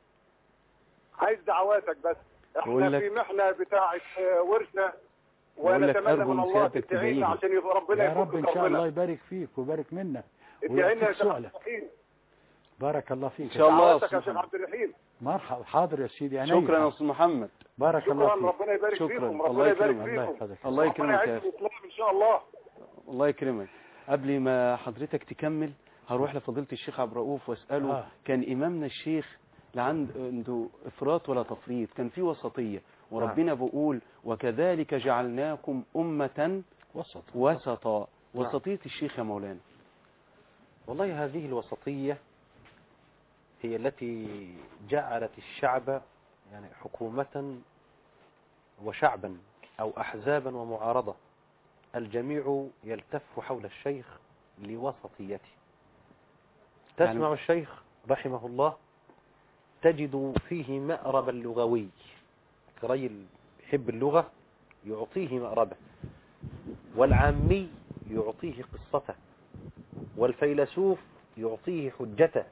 [SPEAKER 5] عايز دعواتك بس
[SPEAKER 1] بقول
[SPEAKER 5] احنا
[SPEAKER 1] لك-
[SPEAKER 5] في محنه بتاعه آه، ورثه
[SPEAKER 1] بقول لك
[SPEAKER 5] ونتمنى
[SPEAKER 1] أرجو
[SPEAKER 5] من
[SPEAKER 1] من
[SPEAKER 5] الله
[SPEAKER 1] سيادتك
[SPEAKER 5] تدعي
[SPEAKER 1] تدعي
[SPEAKER 5] لنا
[SPEAKER 1] لي.
[SPEAKER 5] عشان يبقى ربنا
[SPEAKER 2] يا رب
[SPEAKER 5] يفك
[SPEAKER 2] ان شاء الله
[SPEAKER 5] كربنا
[SPEAKER 2] يبارك فيك ويبارك منا
[SPEAKER 5] ادعي لنا يا
[SPEAKER 2] ويعطيك
[SPEAKER 5] شيخ عبد
[SPEAKER 2] سؤلك
[SPEAKER 5] الرحيم
[SPEAKER 2] بارك الله فيك
[SPEAKER 1] إن شاء الله يا
[SPEAKER 5] دعواتك يا
[SPEAKER 1] أستاذ
[SPEAKER 5] شيخ
[SPEAKER 1] محمد.
[SPEAKER 5] عبد الرحيم
[SPEAKER 2] مرحبا حاضر يا سيدي عينيا.
[SPEAKER 1] شكرا يا استاذ محمد
[SPEAKER 2] بارك
[SPEAKER 5] شكرا
[SPEAKER 2] الله فيك
[SPEAKER 5] ربنا يبارك
[SPEAKER 1] شكراً.
[SPEAKER 5] فيكم
[SPEAKER 1] الله
[SPEAKER 5] ربنا يبارك
[SPEAKER 1] يكرمك.
[SPEAKER 2] الله
[SPEAKER 5] فيكم
[SPEAKER 2] يحفظك
[SPEAKER 1] الله
[SPEAKER 5] ربنا
[SPEAKER 1] يكرمك يا
[SPEAKER 5] يعز
[SPEAKER 1] أخي
[SPEAKER 5] الاسلام ان شاء الله
[SPEAKER 1] الله يكرمك قبل ما حضرتك تكمل هروح لفضيلة الشيخ عبد الرؤوف واسأله
[SPEAKER 2] آه.
[SPEAKER 1] كان إمامنا الشيخ لا عند- عنده إفراط ولا تفريط كان في وسطية وربنا بيقول وكذلك جعلناكم أمة
[SPEAKER 2] وسط
[SPEAKER 1] وسطا وسطية الشيخ يا مولانا
[SPEAKER 3] والله هذه الوسطية هي التي جعلت الشعب يعني حكومة وشعبا أو أحزابا ومعارضة الجميع يلتف حول الشيخ لوسطيته تسمع
[SPEAKER 1] يعني-
[SPEAKER 3] الشيخ رحمه الله تجد فيه مأربا لغوي كرجل يحب اللغة يعطيه مأربة والعامي يعطيه قصته والفيلسوف يعطيه حجته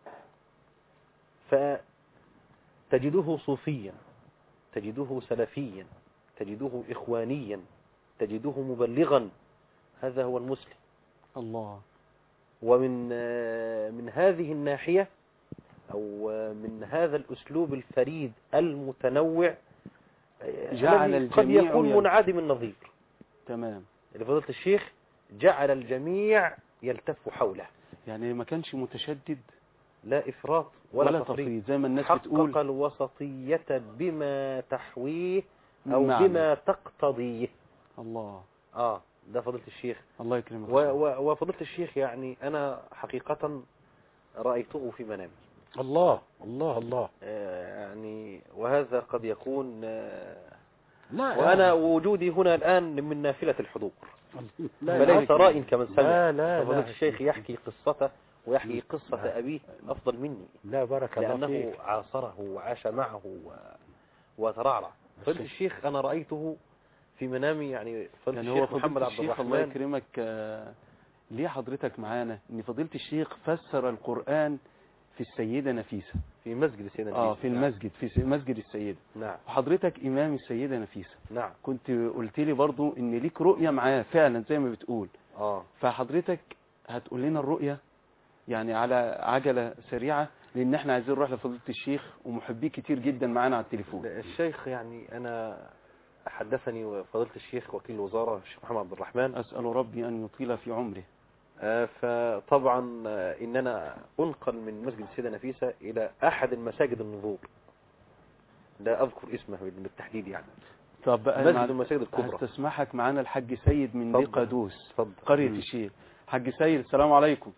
[SPEAKER 3] فتجده صوفيا تجده سلفيا تجده إخوانيا تجده مبلغا هذا هو المسلم
[SPEAKER 1] الله
[SPEAKER 3] ومن آه، من هذه الناحية أو آه، من هذا الأسلوب الفريد المتنوع آه،
[SPEAKER 1] جعل
[SPEAKER 3] الذي قد
[SPEAKER 1] الجميع
[SPEAKER 3] يكون
[SPEAKER 1] يل-
[SPEAKER 3] منعدم النظير
[SPEAKER 1] تمام
[SPEAKER 3] لفضيلة الشيخ جعل الجميع يلتف حوله
[SPEAKER 1] يعني ما كانش متشدد
[SPEAKER 3] لا إفراط ولا,
[SPEAKER 1] ولا
[SPEAKER 3] تفريط
[SPEAKER 1] تفريط زي ما الناس
[SPEAKER 3] حقق
[SPEAKER 1] بتقول
[SPEAKER 3] الوسطية بما تحويه أو
[SPEAKER 1] نعم.
[SPEAKER 3] بما تقتضيه
[SPEAKER 1] الله
[SPEAKER 3] آه ده فضيلة الشيخ
[SPEAKER 1] الله يكرمك
[SPEAKER 3] و و وفضيلة الشيخ يعني أنا حقيقة رأيته في منامي
[SPEAKER 2] الله الله الله
[SPEAKER 3] آه، يعني وهذا قد يكون آه،
[SPEAKER 2] لا
[SPEAKER 3] وأنا وجودي هنا الآن من نافلة الحضور
[SPEAKER 2] لا
[SPEAKER 3] فليس
[SPEAKER 2] لا
[SPEAKER 3] رأي كمن سمع
[SPEAKER 2] لا لا
[SPEAKER 3] فضيلة
[SPEAKER 2] لا
[SPEAKER 3] الشيخ يحكي قصته ويحكي قصة أبيه أفضل مني
[SPEAKER 2] لا بارك الله
[SPEAKER 3] لأنه
[SPEAKER 2] فيك
[SPEAKER 3] عاصره وعاش معه و... وترعرع فضيلة الشيخ أنا رأيته في منامي يعني فضيلة
[SPEAKER 1] يعني هو
[SPEAKER 3] الشيخ محمد
[SPEAKER 1] فضيلة
[SPEAKER 3] عبد
[SPEAKER 1] الشيخ الله
[SPEAKER 3] الرحمن
[SPEAKER 1] يكرمك آه، ليه حضرتك معانا ان فضيلة الشيخ فسر القرآن في السيدة نفيسة
[SPEAKER 3] في مسجد سيدنا
[SPEAKER 1] اه
[SPEAKER 3] نفيس.
[SPEAKER 1] في
[SPEAKER 3] نعم.
[SPEAKER 1] المسجد في س- مسجد السيدة
[SPEAKER 3] نعم
[SPEAKER 1] وحضرتك إمام السيدة نفيسة
[SPEAKER 3] نعم
[SPEAKER 1] كنت قلت لي برضو إن ليك رؤية معاه فعلا زي ما بتقول
[SPEAKER 3] اه
[SPEAKER 1] فحضرتك هتقول لنا الرؤية يعني على عجلة سريعة لأن احنا عايزين نروح لفضيلة الشيخ ومحبيه كتير جدا معانا على التليفون
[SPEAKER 3] الشيخ يعني انا حدثني فضيلة الشيخ وكيل الوزارة الشيخ محمد عبد الرحمن
[SPEAKER 1] أسأل ربي أن يطيل في عمره
[SPEAKER 3] آه، فطبعا آه، ان انا انقل من مسجد السيدة نفيسة الى احد المساجد النظور لا اذكر اسمه بالتحديد يعني
[SPEAKER 1] طب بقى
[SPEAKER 3] مسجد
[SPEAKER 1] مع-
[SPEAKER 3] من المساجد الكبرى
[SPEAKER 1] هستسمحك معانا الحاج سيد من
[SPEAKER 3] اتفضل.
[SPEAKER 1] ديقادوس
[SPEAKER 3] اتفضل
[SPEAKER 1] قرية
[SPEAKER 3] مم.
[SPEAKER 1] الشيخ حاج سيد السلام عليكم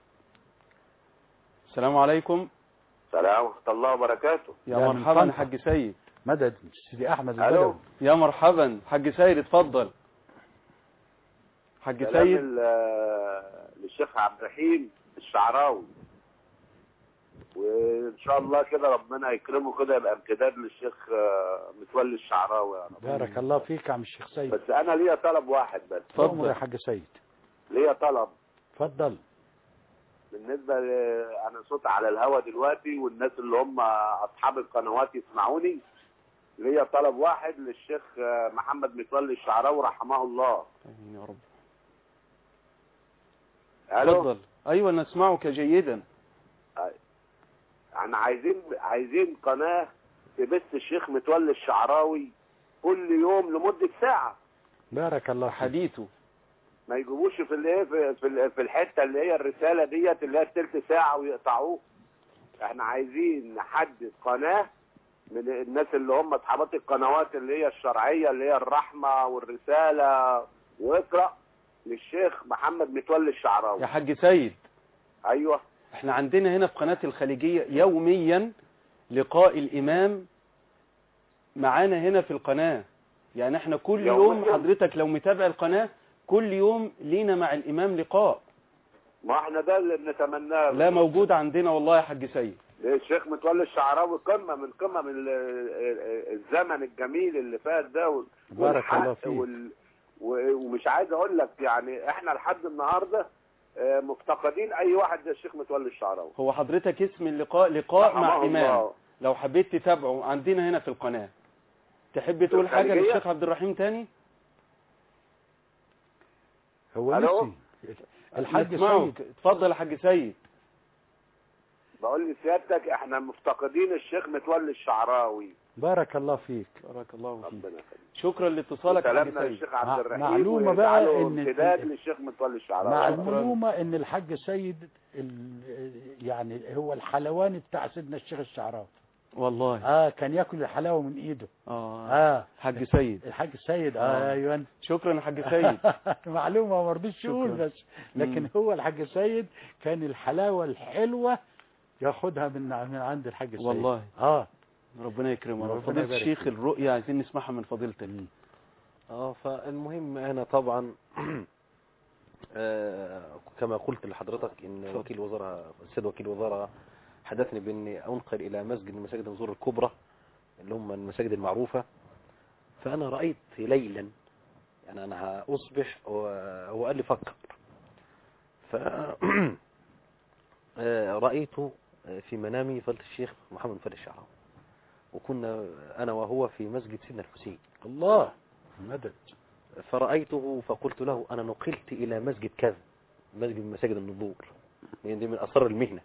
[SPEAKER 1] السلام عليكم
[SPEAKER 7] سلام ورحمة الله وبركاته
[SPEAKER 1] يا
[SPEAKER 2] يا من
[SPEAKER 1] مرحبا
[SPEAKER 2] طنطا.
[SPEAKER 1] حاج سيد
[SPEAKER 2] مدد سيدي احمد
[SPEAKER 7] الو
[SPEAKER 2] البدوي
[SPEAKER 1] يا مرحبا حاج سيد اتفضل حاج
[SPEAKER 7] سلام
[SPEAKER 1] سيد
[SPEAKER 7] ال- للشيخ عبد الرحيم الشعراوي وان شاء الله كده ربنا يكرمه كده يبقى امتداد للشيخ آه، متولي الشعراوي يا رب
[SPEAKER 2] بارك الله فيك يا عم الشيخ سيد
[SPEAKER 7] بس انا ليا طلب واحد بس
[SPEAKER 2] أمر يا
[SPEAKER 1] اتفضل
[SPEAKER 2] حاج سيد
[SPEAKER 7] ليا طلب
[SPEAKER 2] اتفضل
[SPEAKER 7] بالنسبه ل... انا صوت على الهوا دلوقتي والناس اللي هم اصحاب القنوات يسمعوني ليا طلب واحد للشيخ آه، محمد متولي الشعراوي رحمه الله
[SPEAKER 1] امين يا رب
[SPEAKER 7] الو
[SPEAKER 1] اتفضل ايوه نسمعك جيدا
[SPEAKER 7] احنا عايزين عايزين قناه تبث الشيخ متولي الشعراوي كل يوم لمده ساعه
[SPEAKER 2] بارك الله فيك
[SPEAKER 1] حديثه
[SPEAKER 7] ما يجيبوش في الايه في في ال- في الحته اللي هي الرساله ديت اللي هي التلت ساعه ويقطعوه احنا عايزين نحدد قناه من الناس اللي هم اصحابات القنوات اللي هي الشرعيه اللي هي الرحمه والرساله واقرا للشيخ محمد متولي الشعراوي
[SPEAKER 1] يا حاج سيد
[SPEAKER 7] ايوه
[SPEAKER 1] احنا عندنا هنا في قناة الخليجية يوميا لقاء الإمام معانا هنا في القناة يعني احنا كل يوم
[SPEAKER 7] يومياً؟
[SPEAKER 1] حضرتك لو متابع القناة كل يوم لينا مع الإمام لقاء
[SPEAKER 7] ما احنا ده اللي بنتمناه
[SPEAKER 1] لا موجود عندنا والله يا حاج سيد
[SPEAKER 7] الشيخ متولي الشعراوي قمه من قمم ال- ال- الزمن الجميل اللي فات ده وال-
[SPEAKER 2] بارك
[SPEAKER 7] والحق
[SPEAKER 2] الله فيك.
[SPEAKER 7] وال... و- ومش عايز اقول لك يعني احنا لحد النهارده آه، مفتقدين اي واحد زي الشيخ متولي الشعراوي
[SPEAKER 1] هو حضرتك اسم اللقاء لقاء مع
[SPEAKER 7] رحمه
[SPEAKER 1] إمام
[SPEAKER 7] الله.
[SPEAKER 1] لو حبيت تتابعه عندنا هنا في القناة تحب تقول حاجة
[SPEAKER 7] الخليجية؟
[SPEAKER 1] للشيخ عبد الرحيم تاني
[SPEAKER 2] هو
[SPEAKER 7] ألو؟
[SPEAKER 2] نسي الحاج
[SPEAKER 1] نسمعك.
[SPEAKER 2] سيد
[SPEAKER 1] اتفضل يا حاج سيد
[SPEAKER 7] بقول لسيادتك احنا مفتقدين الشيخ متولي الشعراوي
[SPEAKER 2] بارك الله فيك
[SPEAKER 1] بارك الله فيك
[SPEAKER 7] ربنا يخليك
[SPEAKER 1] شكرا لاتصالك يا حاج
[SPEAKER 7] سلامنا
[SPEAKER 1] سيد
[SPEAKER 7] للشيخ عبد
[SPEAKER 2] مع-
[SPEAKER 7] الرحيم
[SPEAKER 2] معلومة بقى
[SPEAKER 7] ويجعله
[SPEAKER 2] إن-
[SPEAKER 7] امتداد
[SPEAKER 2] إن-
[SPEAKER 7] للشيخ متولي الشعراوي
[SPEAKER 2] معلومة ان الحاج سيد ال- يعني هو الحلواني بتاع سيدنا الشيخ الشعراوي
[SPEAKER 1] والله
[SPEAKER 2] اه كان ياكل الحلاوة من ايده
[SPEAKER 1] اه
[SPEAKER 2] اه
[SPEAKER 1] حاج سيد
[SPEAKER 2] الحاج سيد
[SPEAKER 1] آه.
[SPEAKER 2] اه ايوه
[SPEAKER 1] شكرا يا حاج سيد
[SPEAKER 2] معلومة ما رضيتش يقول
[SPEAKER 1] شكراً.
[SPEAKER 2] بس لكن
[SPEAKER 1] مم.
[SPEAKER 2] هو الحاج سيد كان الحلاوة الحلوة ياخدها من من عند الحاج سيد
[SPEAKER 1] والله
[SPEAKER 2] اه
[SPEAKER 1] ربنا يكرمه
[SPEAKER 2] ربنا
[SPEAKER 1] رب فضيلة
[SPEAKER 2] يبارك
[SPEAKER 1] الشيخ
[SPEAKER 2] فيك.
[SPEAKER 1] الرؤيا عايزين نسمعها من فضيلتك
[SPEAKER 3] اه فالمهم انا طبعا آه، كما قلت لحضرتك ان
[SPEAKER 1] اتفضل.
[SPEAKER 3] وكيل وزراء السيد وكيل وزراء حدثني باني انقل الى مسجد من مساجد النزور الكبرى اللي هم المساجد المعروفة فانا رأيت ليلا يعني انا هاصبح وهو قال لي فكر ف آه، رأيت في منامي فضيلة الشيخ محمد فارس الشعراوي وكنا انا وهو في مسجد سيدنا الحسين
[SPEAKER 2] الله مدد
[SPEAKER 3] فرأيته فقلت له أنا نقلت إلى مسجد كذا مسجد من مساجد النضور لأن دي من أسرار المهنة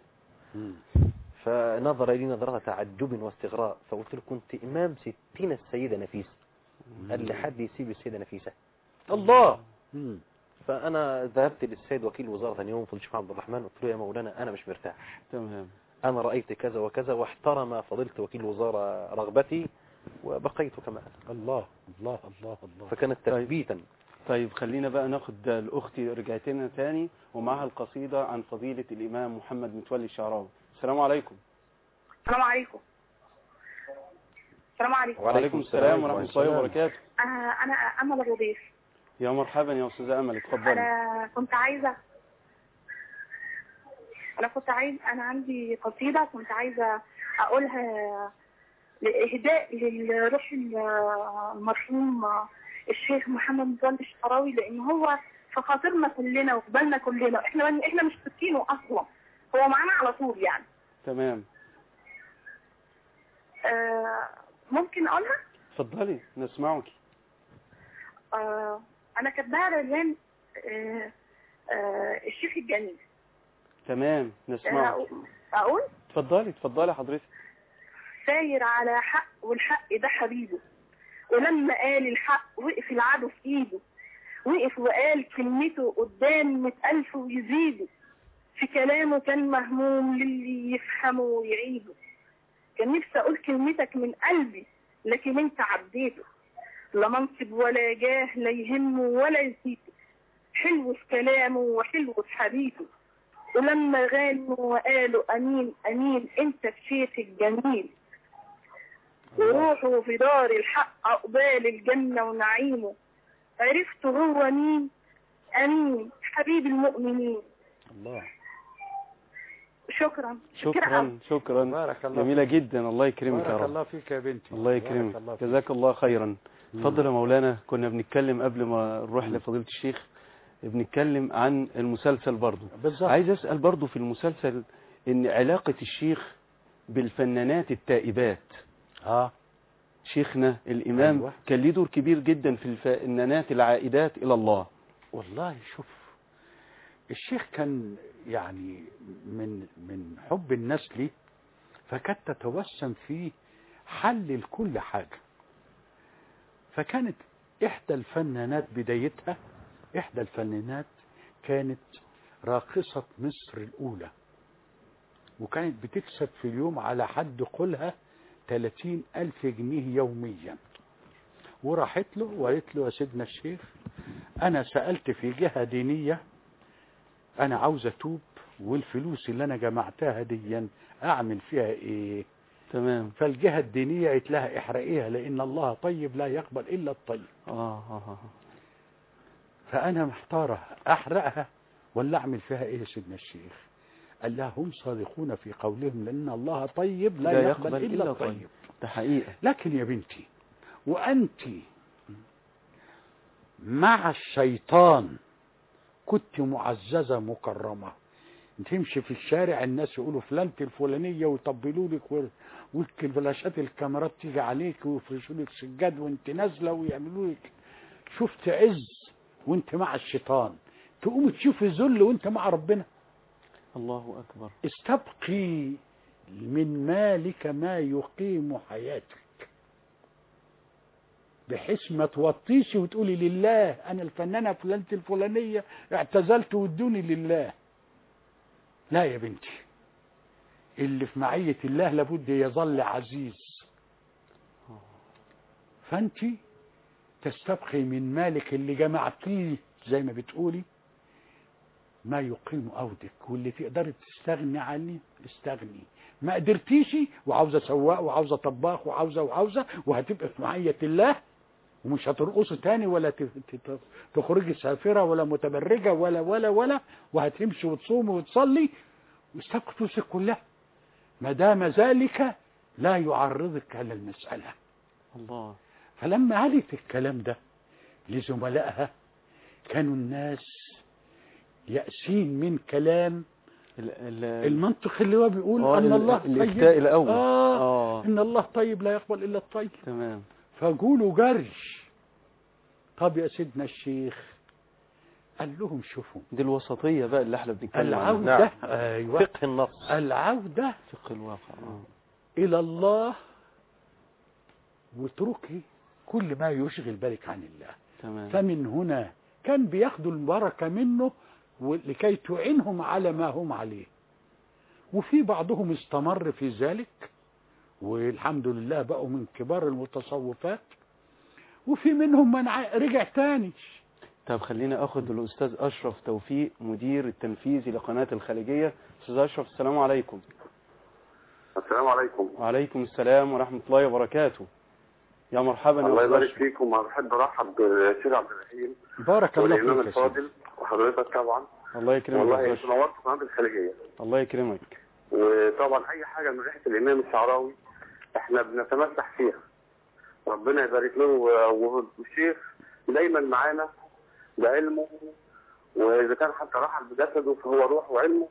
[SPEAKER 3] فنظر لي نظرة تعجب واستغراء فقلت له كنت إمام ستين السيدة نفيسة قال لي حد يسيب السيدة نفيسة
[SPEAKER 2] الله مم.
[SPEAKER 3] فأنا ذهبت للسيد وكيل وزارة ثاني يوم فضل الشيخ عبد الرحمن قلت له يا مولانا أنا مش مرتاح
[SPEAKER 1] تمام
[SPEAKER 3] أنا رأيت كذا وكذا واحترم فضيلة وكيل الوزارة رغبتي وبقيت كما أنا
[SPEAKER 2] الله الله الله الله
[SPEAKER 3] فكانت
[SPEAKER 1] طيب.
[SPEAKER 3] تثبيتا
[SPEAKER 1] طيب خلينا بقى ناخد الأخت رجعت لنا تاني ومعها القصيدة عن فضيلة الإمام محمد متولي الشعراوي السلام عليكم
[SPEAKER 4] السلام عليكم السلام عليكم
[SPEAKER 1] وعليكم السلام ورحمة الله
[SPEAKER 2] السلام.
[SPEAKER 1] وبركاته
[SPEAKER 4] آه انا امل ابو ضيف
[SPEAKER 1] يا مرحبا يا أستاذة أمل اتفضلي
[SPEAKER 4] انا كنت عايزه انا كنت عايز انا عندي قصيده كنت عايزه اقولها لاهداء للروح المرحوم الشيخ محمد متولي الشعراوي لان هو في خاطرنا كلنا وفي بالنا كلنا احنا احنا مش فاكينه اصلا هو معانا على طول يعني
[SPEAKER 1] تمام
[SPEAKER 8] آه ممكن اقولها
[SPEAKER 1] اتفضلي نسمعك
[SPEAKER 8] آه انا كاتباها على عنوان آه آه الشيخ الجميل
[SPEAKER 1] تمام نسمعك
[SPEAKER 8] آه اقول
[SPEAKER 1] اتفضلي اتفضلي حضرتك
[SPEAKER 8] ساير على حق والحق ده حبيبه ولما قال الحق وقف العدو في ايده وقف وقال كلمته قدام مئة ألف ويزيده في كلامه كان مهموم للي يفهمه ويعيده كان نفسي أقول كلمتك من قلبي لكن أنت عديته لا منصب ولا جاه لا يهمه ولا يزيده حلو في كلامه وحلو في حديثه ولما غنوا وقالوا أمين أمين أنت الشيخ الجميل وروحه في دار الحق عقبال الجنة ونعيمه عرفت هو مين أمين حبيب المؤمنين
[SPEAKER 2] الله
[SPEAKER 8] شكرا
[SPEAKER 1] شكرا شكرا
[SPEAKER 2] بارك الله
[SPEAKER 1] جميلة جدا الله يكرمك يا
[SPEAKER 2] بارك
[SPEAKER 1] رب
[SPEAKER 2] الله فيك يا بنتي
[SPEAKER 1] الله
[SPEAKER 2] بارك
[SPEAKER 1] يكرمك
[SPEAKER 2] الله فيك.
[SPEAKER 1] جزاك الله خيرا اتفضل يا مولانا كنا بنتكلم قبل ما نروح لفضيلة الشيخ بنتكلم عن المسلسل برضو
[SPEAKER 2] بالظبط
[SPEAKER 1] عايز اسأل برضو في المسلسل ان علاقة الشيخ بالفنانات التائبات
[SPEAKER 2] اه
[SPEAKER 1] شيخنا الامام
[SPEAKER 2] أيوة.
[SPEAKER 1] كان ليه دور كبير جدا في الفنانات العائدات الى الله
[SPEAKER 2] والله شوف الشيخ كان يعني من من حب الناس ليه فكانت تتوسم فيه حل لكل حاجة فكانت إحدى الفنانات بدايتها إحدى الفنانات كانت راقصة مصر الأولى وكانت بتكسب في اليوم على حد قولها 30 ألف جنيه يوميا وراحت له وقالت له يا سيدنا الشيخ أنا سألت في جهة دينية أنا عاوز أتوب والفلوس اللي أنا جمعتها ديا أعمل فيها إيه
[SPEAKER 1] تمام
[SPEAKER 2] فالجهة الدينية قالت لها احرقيها لأن الله طيب لا يقبل إلا الطيب
[SPEAKER 1] آه آه آه.
[SPEAKER 2] فأنا محتارة أحرقها ولا أعمل فيها إيه يا سيدنا الشيخ قال لها هم صادقون في قولهم لأن الله طيب لا,
[SPEAKER 1] لا
[SPEAKER 2] يقبل,
[SPEAKER 1] يقبل
[SPEAKER 2] إلا
[SPEAKER 1] إلا
[SPEAKER 2] الطيب
[SPEAKER 1] طيب. ده حقيقة
[SPEAKER 2] لكن يا بنتي وأنت مع الشيطان كنت معززة مكرمة تمشي في الشارع الناس يقولوا فلانة الفلانية ويطبلوا لك و- والفلاشات الكاميرات تيجي عليك ويفرشوا لك سجاد وانت نازلة ويعملوا لك شفت عز وانت مع الشيطان تقوم تشوف ذل وانت مع ربنا
[SPEAKER 1] الله أكبر
[SPEAKER 2] استبقي من مالك ما يقيم حياتك بحيث ما توطيش وتقولي لله انا الفنانه فلانه الفلانيه اعتزلت وادوني لله لا يا بنتي اللي في معيه الله لابد يظل عزيز فانت تستبقي من مالك اللي جمعتيه زي ما بتقولي ما يقيم عودك واللي تقدري تستغني عنه استغني ما قدرتيش وعاوزه سواق وعاوزه طباخ وعاوزه وعاوزه وهتبقى في معيه الله ومش هترقصي تاني ولا ت- ت- تخرجي سافره ولا متبرجه ولا ولا ولا وهتمشي وتصومي وتصلي واستبقي فلوسك كلها ما دام ذلك لا يعرضك على المساله
[SPEAKER 1] الله
[SPEAKER 2] فلما قالت الكلام ده لزملائها كانوا الناس يأسين من كلام
[SPEAKER 1] ال ال
[SPEAKER 2] المنطق اللي هو بيقول
[SPEAKER 1] آه،
[SPEAKER 2] أن
[SPEAKER 1] ال-
[SPEAKER 2] الله طيب
[SPEAKER 1] الإفتاء الأول
[SPEAKER 2] آه
[SPEAKER 1] آه
[SPEAKER 2] إن الله طيب لا يقبل إلا الطيب
[SPEAKER 1] تمام
[SPEAKER 2] فقولوا جرش طب يا سيدنا الشيخ قال لهم شوفوا
[SPEAKER 1] دي الوسطية بقى اللي احنا بنتكلم عنها
[SPEAKER 2] العودة أيوة
[SPEAKER 3] فقه النص
[SPEAKER 2] العودة
[SPEAKER 1] فقه الواقع آه.
[SPEAKER 2] إلى الله واتركي كل ما يشغل بالك عن الله
[SPEAKER 1] تمام
[SPEAKER 2] فمن هنا كان بياخدوا البركة منه لكي تعينهم على ما هم عليه وفي بعضهم استمر في ذلك والحمد لله بقوا من كبار المتصوفات وفي منهم من ع- رجع تاني
[SPEAKER 1] طب خلينا اخد الاستاذ اشرف توفيق مدير التنفيذي لقناة الخليجية استاذ اشرف السلام عليكم
[SPEAKER 7] السلام عليكم
[SPEAKER 1] وعليكم السلام ورحمة الله وبركاته يا مرحبا يا
[SPEAKER 7] الله
[SPEAKER 1] أستاذ
[SPEAKER 7] يبارك
[SPEAKER 1] أشرف.
[SPEAKER 7] فيكم انا بحب ارحب بالشيخ عبد الرحيم
[SPEAKER 2] بارك الله
[SPEAKER 7] والامام
[SPEAKER 2] فيك يا سيدي
[SPEAKER 7] الفاضل وحضرتك طبعا
[SPEAKER 1] الله يكرمك يا
[SPEAKER 7] والله
[SPEAKER 1] أستاذ
[SPEAKER 7] انت
[SPEAKER 1] أشرف.
[SPEAKER 7] نورت قناه الخليجيه
[SPEAKER 1] الله يكرمك
[SPEAKER 7] وطبعا اي حاجه من ريحه الامام الشعراوي احنا بنتمسح فيها ربنا يبارك له و- والشيخ دايما معانا بعلمه واذا كان حتى رحل بجسده فهو روح وعلمه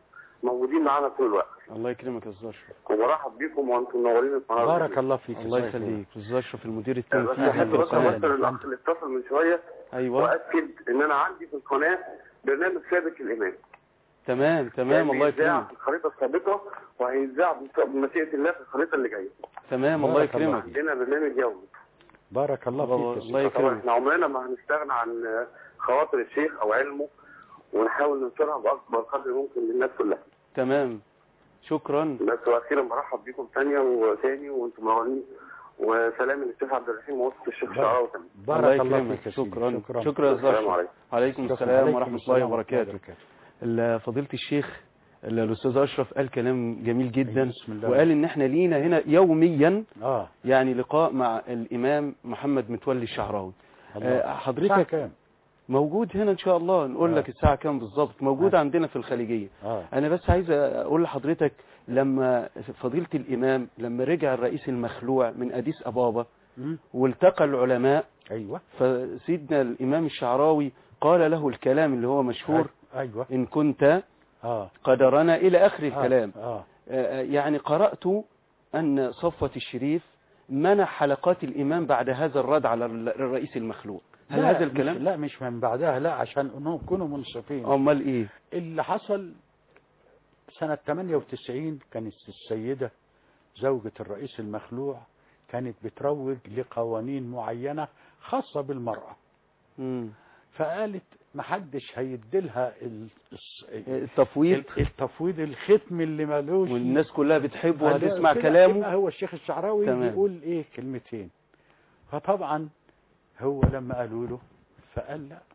[SPEAKER 9] موجودين معانا طول الوقت
[SPEAKER 1] الله يكرمك يا استاذ اشرف
[SPEAKER 9] وبرحب بيكم وانتم منورين القناه
[SPEAKER 2] بارك الله فيك
[SPEAKER 1] الله يخليك استاذ اشرف المدير
[SPEAKER 9] بس
[SPEAKER 1] التنفيذي
[SPEAKER 9] احب بس
[SPEAKER 1] للقناه
[SPEAKER 9] امثل الاخ اللي اتصل من شويه
[SPEAKER 1] ايوه
[SPEAKER 9] واكد ان انا عندي في القناه برنامج سابق الامام
[SPEAKER 1] تمام تمام الله
[SPEAKER 9] هيتذاع
[SPEAKER 1] يكرمك
[SPEAKER 9] في الخريطه السابقه وهيتذاع بمشيئه الله في الخريطه اللي جايه
[SPEAKER 1] تمام الله
[SPEAKER 2] بارك الله.
[SPEAKER 1] يكرمك
[SPEAKER 9] عندنا برنامج يومي
[SPEAKER 2] بارك الله
[SPEAKER 1] الله
[SPEAKER 2] فيك
[SPEAKER 1] الله
[SPEAKER 9] طبعا
[SPEAKER 1] يكرمك
[SPEAKER 9] احنا عمرنا ما هنستغنى عن خواطر الشيخ او علمه ونحاول ننشرها باكبر قدر ممكن للناس كلها
[SPEAKER 1] تمام شكرا
[SPEAKER 9] بس واخيرا برحب بيكم ثانيه وثاني وانتم منورين وسلام للشيخ عبد الرحيم ووصف الشيخ شعراوي كمان
[SPEAKER 2] بارك الله
[SPEAKER 1] يكرمك.
[SPEAKER 2] فيك يا سيدي.
[SPEAKER 1] شكرا
[SPEAKER 2] شكرا
[SPEAKER 1] شكرا يا استاذ
[SPEAKER 9] السلام
[SPEAKER 1] اشرف
[SPEAKER 9] عليكم
[SPEAKER 1] عليكم
[SPEAKER 2] شكرا.
[SPEAKER 1] السلام
[SPEAKER 2] عليكم
[SPEAKER 1] ورحمه
[SPEAKER 2] السلام
[SPEAKER 1] الله وبركاته ال- فضيله الشيخ ال- الاستاذ اشرف قال كلام جميل جدا
[SPEAKER 2] بسم الله.
[SPEAKER 1] وقال ان احنا لينا هنا يوميا
[SPEAKER 2] اه
[SPEAKER 1] يعني لقاء مع الامام محمد متولي الشعراوي
[SPEAKER 2] الله.
[SPEAKER 1] آه،
[SPEAKER 2] الساعة
[SPEAKER 1] حضرتك
[SPEAKER 2] كام؟
[SPEAKER 1] موجود هنا ان شاء الله نقول
[SPEAKER 2] آه.
[SPEAKER 1] لك الساعه كام بالظبط موجود
[SPEAKER 2] آه.
[SPEAKER 1] عندنا في الخليجيه
[SPEAKER 2] اه
[SPEAKER 1] انا بس عايز اقول لحضرتك لما فضيله الامام لما رجع الرئيس المخلوع من اديس ابابا
[SPEAKER 2] مم.
[SPEAKER 1] والتقى العلماء
[SPEAKER 2] ايوه
[SPEAKER 1] فسيدنا الامام الشعراوي قال له الكلام اللي هو مشهور
[SPEAKER 2] ايوه
[SPEAKER 1] ان كنت
[SPEAKER 2] اه
[SPEAKER 1] قدرنا الى اخر الكلام
[SPEAKER 2] اه
[SPEAKER 1] آه، يعني قرات ان صفوه الشريف منع حلقات الامام بعد هذا الرد على الرئيس المخلوع هل
[SPEAKER 2] لا،
[SPEAKER 1] هذا
[SPEAKER 2] مش
[SPEAKER 1] الكلام
[SPEAKER 2] لا مش من بعدها لا عشان انهم يكونوا منصفين
[SPEAKER 1] امال ايه
[SPEAKER 2] اللي حصل سنة 98 كانت السيدة زوجة الرئيس المخلوع كانت بتروج لقوانين معينة خاصة بالمرأة
[SPEAKER 1] مم.
[SPEAKER 2] فقالت محدش هيديلها ال- الس-
[SPEAKER 1] التفويض
[SPEAKER 2] ال- التفويض الختم اللي ملوش
[SPEAKER 1] والناس كلها بتحبه
[SPEAKER 2] قال
[SPEAKER 1] وهتسمع
[SPEAKER 2] كده
[SPEAKER 1] كلامه
[SPEAKER 2] يبقى هو الشيخ الشعراوي
[SPEAKER 1] تمام.
[SPEAKER 2] بيقول ايه كلمتين فطبعا هو لما قالوا له فقال لا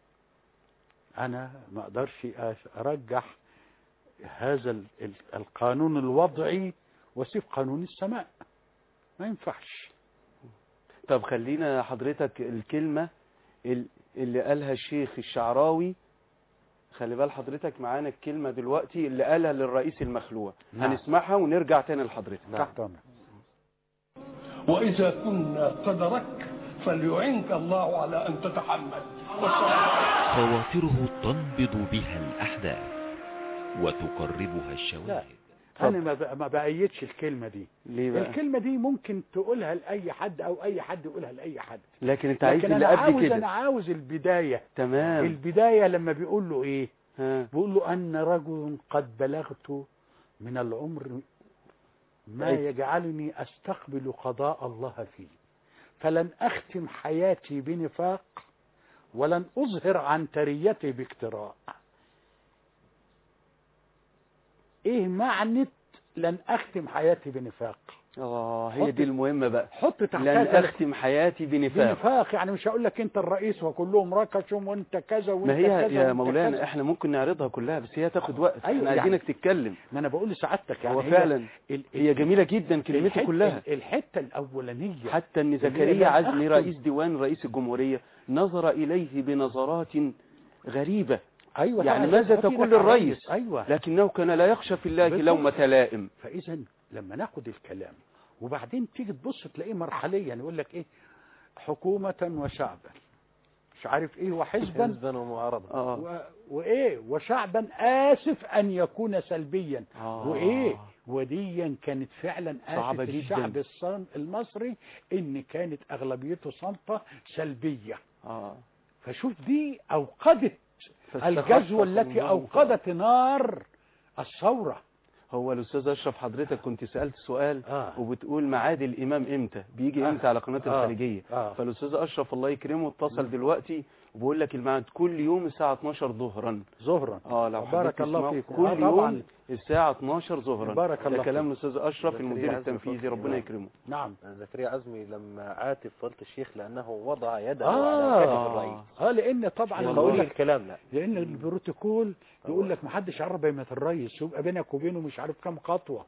[SPEAKER 2] انا ما اقدرش أش- ارجح هذا ال- ال- القانون الوضعي واسيب قانون السماء ما ينفعش
[SPEAKER 1] طب خلينا حضرتك الكلمة ال- اللي قالها الشيخ الشعراوي خلي بال حضرتك معانا الكلمة دلوقتي اللي قالها للرئيس المخلوع
[SPEAKER 2] نعم.
[SPEAKER 1] هنسمعها ونرجع تاني لحضرتك
[SPEAKER 2] تحت امرك
[SPEAKER 10] وإذا كنا قدرك فليعنك الله على أن تتحمل
[SPEAKER 11] خواطره تنبض بها الأحداث وتقربها
[SPEAKER 2] لا
[SPEAKER 11] الشواهد
[SPEAKER 2] انا ما بق- ما بايدش الكلمة دي
[SPEAKER 1] ليه بقى
[SPEAKER 2] الكلمة دي ممكن تقولها لأي حد أو أي حد يقولها لأي حد
[SPEAKER 1] لكن انت عايز
[SPEAKER 2] لكن
[SPEAKER 1] اللي
[SPEAKER 2] أنا
[SPEAKER 1] قد
[SPEAKER 2] عاوز أنا
[SPEAKER 1] كده
[SPEAKER 2] عاوز البداية
[SPEAKER 1] تمام
[SPEAKER 2] البداية لما بيقول له إيه
[SPEAKER 1] ها
[SPEAKER 2] بيقول له أن رجل قد بلغت من العمر ما
[SPEAKER 1] أي.
[SPEAKER 2] يجعلني أستقبل قضاء الله فيه فلن أختم حياتي بنفاق ولن أظهر عن تريتي باكتراء إيه معنى لن أختم حياتي بنفاق
[SPEAKER 1] اه هي
[SPEAKER 2] حط-
[SPEAKER 1] دي المهمة بقى
[SPEAKER 2] حط تحتها
[SPEAKER 1] لن
[SPEAKER 2] ثلاث
[SPEAKER 1] اختم حياتي بنفاق
[SPEAKER 2] بنفاق يعني مش هقول لك انت الرئيس وكلهم ركشهم وانت كذا وانت
[SPEAKER 1] ما هي
[SPEAKER 2] كذا
[SPEAKER 1] يا
[SPEAKER 2] وانت
[SPEAKER 1] مولانا
[SPEAKER 2] كذا.
[SPEAKER 1] احنا ممكن نعرضها كلها بس هي تاخد وقت
[SPEAKER 2] أيوة،
[SPEAKER 1] احنا
[SPEAKER 2] يعني-
[SPEAKER 1] عايزينك تتكلم
[SPEAKER 2] ما انا بقول لسعادتك يعني
[SPEAKER 1] هو
[SPEAKER 2] هي
[SPEAKER 1] فعلا
[SPEAKER 2] ال-
[SPEAKER 1] هي
[SPEAKER 2] ال-
[SPEAKER 1] جميلة جدا كلمته
[SPEAKER 2] الحتة-
[SPEAKER 1] كلها
[SPEAKER 2] الحته الاولانيه
[SPEAKER 1] حتى ان
[SPEAKER 2] اللي هي
[SPEAKER 1] زكريا
[SPEAKER 2] لن
[SPEAKER 1] عزمي
[SPEAKER 2] أختم.
[SPEAKER 1] رئيس ديوان رئيس الجمهورية نظر إليه بنظرات غريبة
[SPEAKER 2] ايوه
[SPEAKER 1] يعني
[SPEAKER 2] طبعاً،
[SPEAKER 1] ماذا
[SPEAKER 2] في
[SPEAKER 1] تقول
[SPEAKER 2] لك
[SPEAKER 1] للرئيس؟
[SPEAKER 2] عريس. ايوه
[SPEAKER 1] لكنه كان لا يخشى في الله
[SPEAKER 2] بالضبط.
[SPEAKER 1] لومة لائم
[SPEAKER 2] فاذا لما ناخد الكلام وبعدين تيجي تبص تلاقيه مرحليا يقول لك ايه حكومه وشعبا مش عارف ايه وحزبا
[SPEAKER 3] حزبا ومعارضة
[SPEAKER 1] آه.
[SPEAKER 2] و... وايه وشعبا اسف ان يكون سلبيا
[SPEAKER 1] آه.
[SPEAKER 2] وايه وديا كانت فعلا
[SPEAKER 1] صعبة
[SPEAKER 2] آسف
[SPEAKER 1] جداً.
[SPEAKER 2] الشعب الصن- المصري ان كانت اغلبيته صامته سلبيه
[SPEAKER 1] آه.
[SPEAKER 2] فشوف دي اوقدت
[SPEAKER 1] فاستخف
[SPEAKER 2] الجزوه التي
[SPEAKER 1] الله
[SPEAKER 2] اوقدت نار الثوره
[SPEAKER 1] هو الأستاذ أشرف حضرتك كنت سألت سؤال
[SPEAKER 2] آه.
[SPEAKER 1] وبتقول ميعاد الإمام إمتى بيجي
[SPEAKER 2] آه.
[SPEAKER 1] إمتى على قناة
[SPEAKER 2] آه.
[SPEAKER 1] الخليجية
[SPEAKER 2] آه.
[SPEAKER 1] فالأستاذ أشرف الله يكرمه اتصل دلوقتي وبيقول لك الميعاد كل يوم الساعة 12 ظهرا
[SPEAKER 2] ظهرا
[SPEAKER 1] اه لو
[SPEAKER 2] بارك
[SPEAKER 1] حبيت
[SPEAKER 2] الله
[SPEAKER 1] تسمعه
[SPEAKER 2] فيك
[SPEAKER 1] كل
[SPEAKER 2] آه
[SPEAKER 1] يوم
[SPEAKER 2] طبعا
[SPEAKER 1] الساعة 12 ظهرا
[SPEAKER 2] بارك الله
[SPEAKER 1] ده كلام
[SPEAKER 2] فيك.
[SPEAKER 1] الأستاذ أشرف
[SPEAKER 3] زكريا
[SPEAKER 1] المدير
[SPEAKER 3] عزمي
[SPEAKER 1] التنفيذي
[SPEAKER 3] فضل
[SPEAKER 1] ربنا
[SPEAKER 3] الله.
[SPEAKER 1] يكرمه
[SPEAKER 2] نعم
[SPEAKER 3] زكريا عزمي لما عاتب فضيلة الشيخ لأنه وضع يده
[SPEAKER 2] آه.
[SPEAKER 3] على كتف الرئيس
[SPEAKER 2] اه لان طبعا
[SPEAKER 3] من
[SPEAKER 2] بقول
[SPEAKER 3] قول
[SPEAKER 2] لك
[SPEAKER 3] الكلام لا
[SPEAKER 2] لان البروتوكول يقول لك ما حدش يقرب بيمة الرئيس يبقى بينك وبينه مش عارف كام خطوه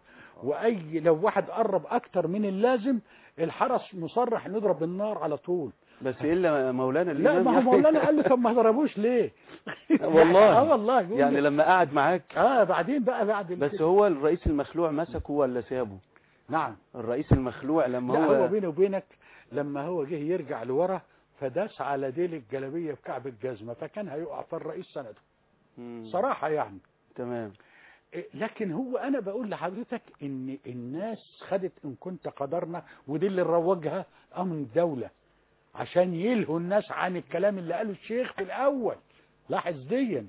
[SPEAKER 2] واي لو واحد قرب اكتر من اللازم الحرس مصرح انه يضرب بالنار على طول
[SPEAKER 1] بس إلا مولانا
[SPEAKER 2] لا
[SPEAKER 1] الإمام
[SPEAKER 2] ما هو
[SPEAKER 1] يعني-
[SPEAKER 2] مولانا قال له طب ما ضربوش ليه
[SPEAKER 1] والله.
[SPEAKER 2] اه والله يقول
[SPEAKER 1] يعني
[SPEAKER 2] له-
[SPEAKER 1] لما قعد معاك
[SPEAKER 2] اه بعدين بقى بعد
[SPEAKER 1] بس
[SPEAKER 2] الكده.
[SPEAKER 1] هو الرئيس المخلوع مسكه ولا سابه
[SPEAKER 2] نعم
[SPEAKER 1] الرئيس المخلوع لما
[SPEAKER 2] لا
[SPEAKER 1] هو,
[SPEAKER 2] هو بيني وبينك لما هو جه يرجع لورا فداس على ديل الجلابيه بكعب الجزمه فكان هيقع فالرئيس سنده
[SPEAKER 1] مم.
[SPEAKER 2] صراحه يعني
[SPEAKER 1] تمام
[SPEAKER 2] إيه، لكن هو انا بقول لحضرتك ان الناس خدت ان كنت قدرنا ودي اللي روجها امن الدوله عشان يلهوا الناس عن الكلام اللي قاله الشيخ في الاول لاحظ ديا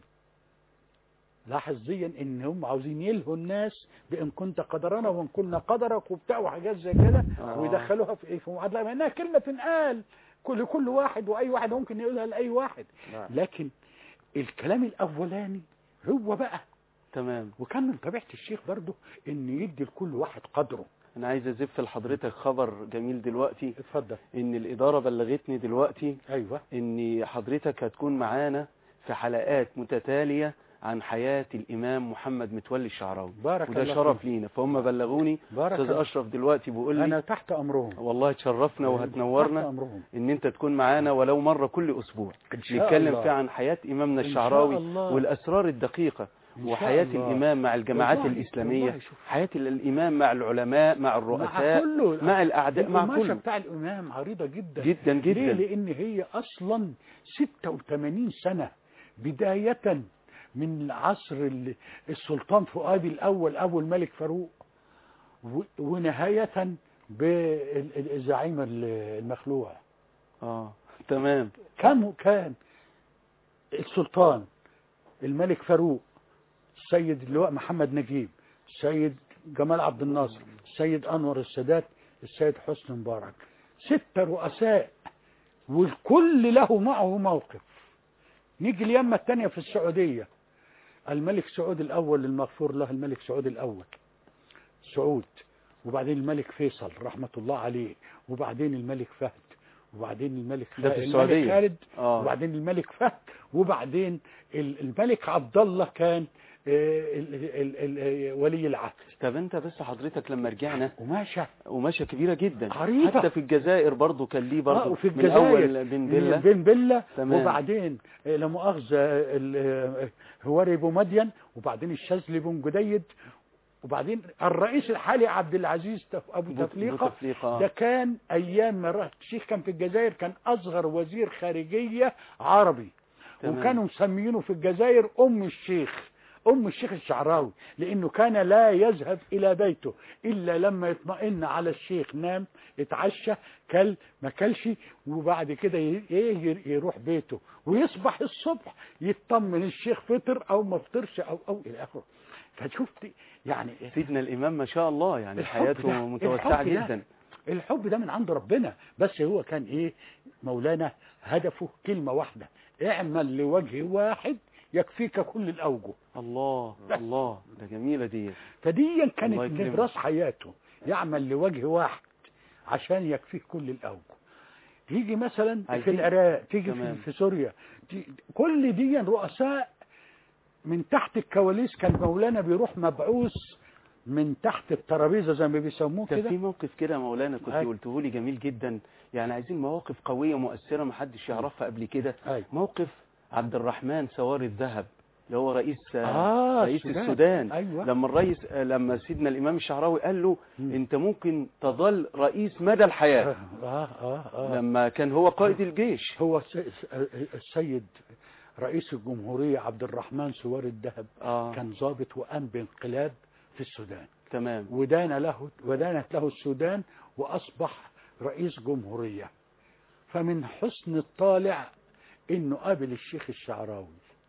[SPEAKER 2] لاحظ ديا ان هم عاوزين يلهوا الناس بان كنت قدرنا وان كنا قدرك وبتاع وحاجات زي كده
[SPEAKER 1] آه.
[SPEAKER 2] ويدخلوها في ايه في معادله مع انها كلمه تنقال كل كل واحد واي واحد ممكن يقولها لاي واحد
[SPEAKER 3] نعم.
[SPEAKER 2] لكن الكلام الاولاني هو بقى
[SPEAKER 1] تمام
[SPEAKER 2] وكان من طبيعه الشيخ برضه ان يدي لكل واحد قدره
[SPEAKER 1] انا عايز ازف لحضرتك خبر جميل دلوقتي
[SPEAKER 2] اتفضل
[SPEAKER 1] ان الاداره بلغتني دلوقتي
[SPEAKER 2] ايوه
[SPEAKER 1] ان حضرتك هتكون معانا في حلقات متتاليه عن حياه الامام محمد متولي الشعراوي
[SPEAKER 2] بارك
[SPEAKER 1] وده
[SPEAKER 2] الله
[SPEAKER 1] شرف
[SPEAKER 2] فيك.
[SPEAKER 1] لينا فهم بلغوني
[SPEAKER 2] بارك
[SPEAKER 1] استاذ
[SPEAKER 2] الله.
[SPEAKER 1] اشرف دلوقتي بيقول لي
[SPEAKER 2] انا تحت امرهم
[SPEAKER 1] والله تشرفنا
[SPEAKER 2] تحت
[SPEAKER 1] وهتنورنا
[SPEAKER 2] امرهم
[SPEAKER 1] ان انت تكون معانا ولو مره كل اسبوع
[SPEAKER 2] إن شاء
[SPEAKER 1] نتكلم
[SPEAKER 2] الله.
[SPEAKER 1] فيه عن حياه امامنا
[SPEAKER 2] إن شاء
[SPEAKER 1] الشعراوي
[SPEAKER 2] الله.
[SPEAKER 1] والاسرار الدقيقه
[SPEAKER 2] إن شاء
[SPEAKER 1] وحياه
[SPEAKER 2] الله.
[SPEAKER 1] الامام مع الجماعات
[SPEAKER 2] والله-
[SPEAKER 1] الاسلاميه
[SPEAKER 2] والله شوف.
[SPEAKER 1] حياه الامام مع العلماء مع
[SPEAKER 2] مع
[SPEAKER 1] الرؤساء
[SPEAKER 2] كله
[SPEAKER 1] مع الاعداء مع
[SPEAKER 2] القماشة
[SPEAKER 1] كله
[SPEAKER 2] بتاع الامام عريضه جدا
[SPEAKER 1] جدا
[SPEAKER 2] ليه
[SPEAKER 1] جدا
[SPEAKER 2] لان هي اصلا 86 سنه بدايه من عصر ال- السلطان فؤاد الاول ابو الملك فاروق و- ونهايه بالزعيم المخلوع
[SPEAKER 1] اه تمام
[SPEAKER 2] كم كان السلطان الملك فاروق السيد اللواء محمد نجيب السيد جمال عبد الناصر السيد انور السادات السيد حسني مبارك ستة رؤساء والكل له معه موقف نيجي اليمة الثانية في السعودية الملك سعود الأول المغفور له الملك سعود الأول سعود وبعدين الملك فيصل رحمة الله عليه وبعدين الملك فهد وبعدين الملك
[SPEAKER 1] ده في
[SPEAKER 2] الملك
[SPEAKER 1] السعودية.
[SPEAKER 2] خالد
[SPEAKER 1] اه
[SPEAKER 2] وبعدين الملك فهد وبعدين ال- الملك عبد الله كان آه، ال- ال- ال- ولي العهد
[SPEAKER 1] طب انت بس حضرتك لما رجعنا
[SPEAKER 2] وماشى
[SPEAKER 1] قماشة كبيرة جدا
[SPEAKER 2] عريضة.
[SPEAKER 1] حتى في الجزائر برضو كان ليه
[SPEAKER 2] آه،
[SPEAKER 1] برضو
[SPEAKER 2] وفي
[SPEAKER 1] من
[SPEAKER 2] الجزائر
[SPEAKER 1] اول بن بلة
[SPEAKER 2] بن بلة
[SPEAKER 1] تمام.
[SPEAKER 2] وبعدين آه، لا مؤاخذة ال- آه، هواري بن مدين وبعدين الشاذلي بن جديد وبعدين الرئيس الحالي عبد العزيز تف- ابو
[SPEAKER 1] بو-
[SPEAKER 2] تفليقه
[SPEAKER 1] بوتفليقة.
[SPEAKER 2] ده كان ايام ما راح الشيخ كان في الجزائر كان اصغر وزير خارجيه عربي
[SPEAKER 1] تمام.
[SPEAKER 2] وكانوا مسمينه في الجزائر ام الشيخ ام الشيخ الشعراوي لانه كان لا يذهب الى بيته الا لما يطمئن على الشيخ نام اتعشى كل ما كلش وبعد كده ي- ايه يروح بيته ويصبح الصبح يطمن الشيخ فطر او ما فطرش او او الى اخره فشفت يعني
[SPEAKER 1] سيدنا الامام ما شاء الله يعني
[SPEAKER 2] الحب
[SPEAKER 1] حياته
[SPEAKER 2] ده-
[SPEAKER 1] متوسعة
[SPEAKER 2] الحب ده.
[SPEAKER 1] جدا
[SPEAKER 2] الحب ده من عند ربنا بس هو كان ايه مولانا هدفه كلمة واحدة اعمل لوجه واحد يكفيك كل الأوجه
[SPEAKER 1] الله الله ده جميلة دي
[SPEAKER 2] فدي
[SPEAKER 1] الله
[SPEAKER 2] كانت
[SPEAKER 1] يكرمك.
[SPEAKER 2] نبراس حياته يعمل لوجه واحد عشان يكفيك كل الأوجه تيجي مثلا في
[SPEAKER 1] عايزين-
[SPEAKER 2] العراق تيجي
[SPEAKER 1] تمام.
[SPEAKER 2] في, في سوريا تي- كل دي رؤساء من تحت الكواليس كان مولانا بيروح مبعوث من تحت الترابيزه زي ما بيسموه
[SPEAKER 1] كان في
[SPEAKER 2] كده
[SPEAKER 1] موقف كده يا مولانا كنت
[SPEAKER 2] أي.
[SPEAKER 1] قلته لي جميل جدا يعني عايزين مواقف قوية مؤثرة ما حدش يعرفها قبل كده
[SPEAKER 2] أي.
[SPEAKER 1] موقف عبد الرحمن سواري الذهب اللي هو رئيس
[SPEAKER 2] آه
[SPEAKER 1] رئيس
[SPEAKER 2] السودان.
[SPEAKER 1] السودان
[SPEAKER 2] أيوة.
[SPEAKER 1] لما الرئيس لما سيدنا الامام الشعراوي قال له
[SPEAKER 2] مم.
[SPEAKER 1] انت ممكن تظل رئيس مدى الحياة
[SPEAKER 2] آه آه آه.
[SPEAKER 1] لما كان هو قائد الجيش
[SPEAKER 2] هو الس- السيد رئيس الجمهورية عبد الرحمن سوار الذهب
[SPEAKER 1] اه
[SPEAKER 2] كان ضابط وقام بانقلاب في السودان
[SPEAKER 1] تمام
[SPEAKER 2] ودان له ودانت له السودان وأصبح رئيس جمهورية فمن حسن الطالع إنه قابل الشيخ الشعراوي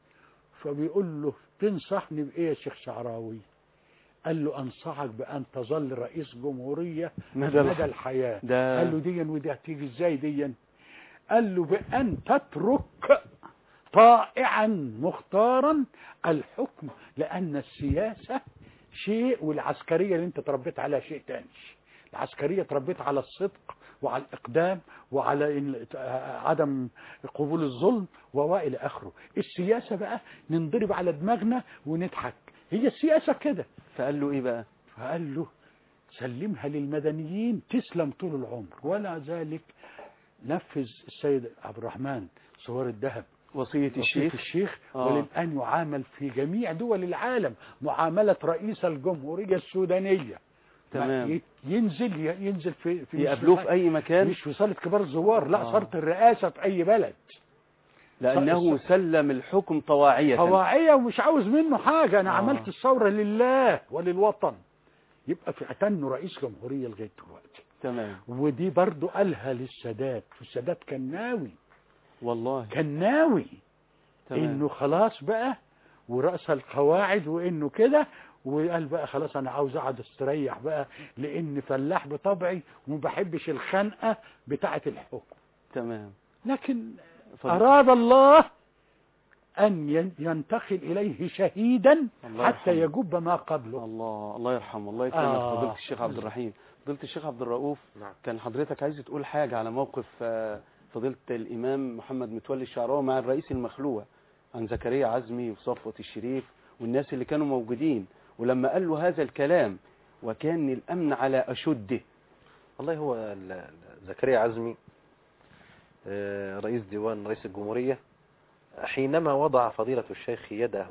[SPEAKER 2] فبيقول له تنصحني بإيه يا شيخ شعراوي قال له أنصحك بأن تظل رئيس جمهورية
[SPEAKER 1] مدى الح-
[SPEAKER 2] مدى الحياة
[SPEAKER 1] ده
[SPEAKER 2] قال له ديا ودي هتيجي ازاي ديا قال له بأن تترك طائعا مختارا الحكم لأن السياسة شيء والعسكرية اللي انت تربيت عليها شيء تاني العسكرية تربيت على الصدق وعلى الإقدام وعلى إن- عدم قبول الظلم وإلى آخره السياسة بقى ننضرب على دماغنا ونضحك هي السياسة كده
[SPEAKER 1] فقال له ايه بقى
[SPEAKER 2] فقال له سلمها للمدنيين تسلم طول العمر ولا ذلك نفذ السيد عبد الرحمن صور الذهب
[SPEAKER 1] وصية
[SPEAKER 2] وصية
[SPEAKER 1] الشيخ
[SPEAKER 2] الشيخ
[SPEAKER 1] آه.
[SPEAKER 2] وللآن يعامل في جميع دول العالم معاملة رئيس الجمهورية السودانية
[SPEAKER 1] تمام.
[SPEAKER 2] ي- ينزل ينزل في في
[SPEAKER 1] يقابلوه
[SPEAKER 2] مش
[SPEAKER 1] في اي مكان
[SPEAKER 2] مش في صالة كبار الزوار لا
[SPEAKER 1] آه.
[SPEAKER 2] صالة الرئاسة في أي بلد
[SPEAKER 1] لأنه سلم الحكم طواعية
[SPEAKER 2] طواعية ومش عاوز منه حاجة أنا
[SPEAKER 1] آه.
[SPEAKER 2] عملت الثورة لله وللوطن يبقى في أتنه رئيس جمهورية لغاية دلوقتي
[SPEAKER 1] تمام
[SPEAKER 2] ودي برضو قالها للسادات والسادات كان ناوي
[SPEAKER 1] والله
[SPEAKER 2] كان ناوي
[SPEAKER 1] تمام
[SPEAKER 2] انه خلاص بقى ورأس القواعد وانه كده وقال بقى خلاص انا عاوز اقعد استريح بقى لان فلاح بطبعي وما بحبش الخنقه بتاعه الحكم
[SPEAKER 1] تمام
[SPEAKER 2] لكن
[SPEAKER 1] فضل-
[SPEAKER 2] اراد الله ان ين- ينتقل اليه شهيدا
[SPEAKER 1] الله
[SPEAKER 2] حتى
[SPEAKER 1] يرحمه.
[SPEAKER 2] يجب ما قبله
[SPEAKER 1] الله الله يرحمه الله يكرمك
[SPEAKER 2] آه.
[SPEAKER 1] فضيلة الشيخ عبد الرحيم فضيلة الشيخ عبد الرؤوف
[SPEAKER 3] نعم.
[SPEAKER 1] كان حضرتك عايز تقول حاجة على موقف آه، فضيلة الإمام محمد متولي الشعراوي مع الرئيس المخلوع عن زكريا عزمي وصفوة الشريف والناس اللي كانوا موجودين ولما قال له هذا الكلام وكان الأمن على أشده
[SPEAKER 3] والله هو ال- ال- زكريا عزمي آه، رئيس ديوان رئيس الجمهورية حينما وضع فضيلة الشيخ يده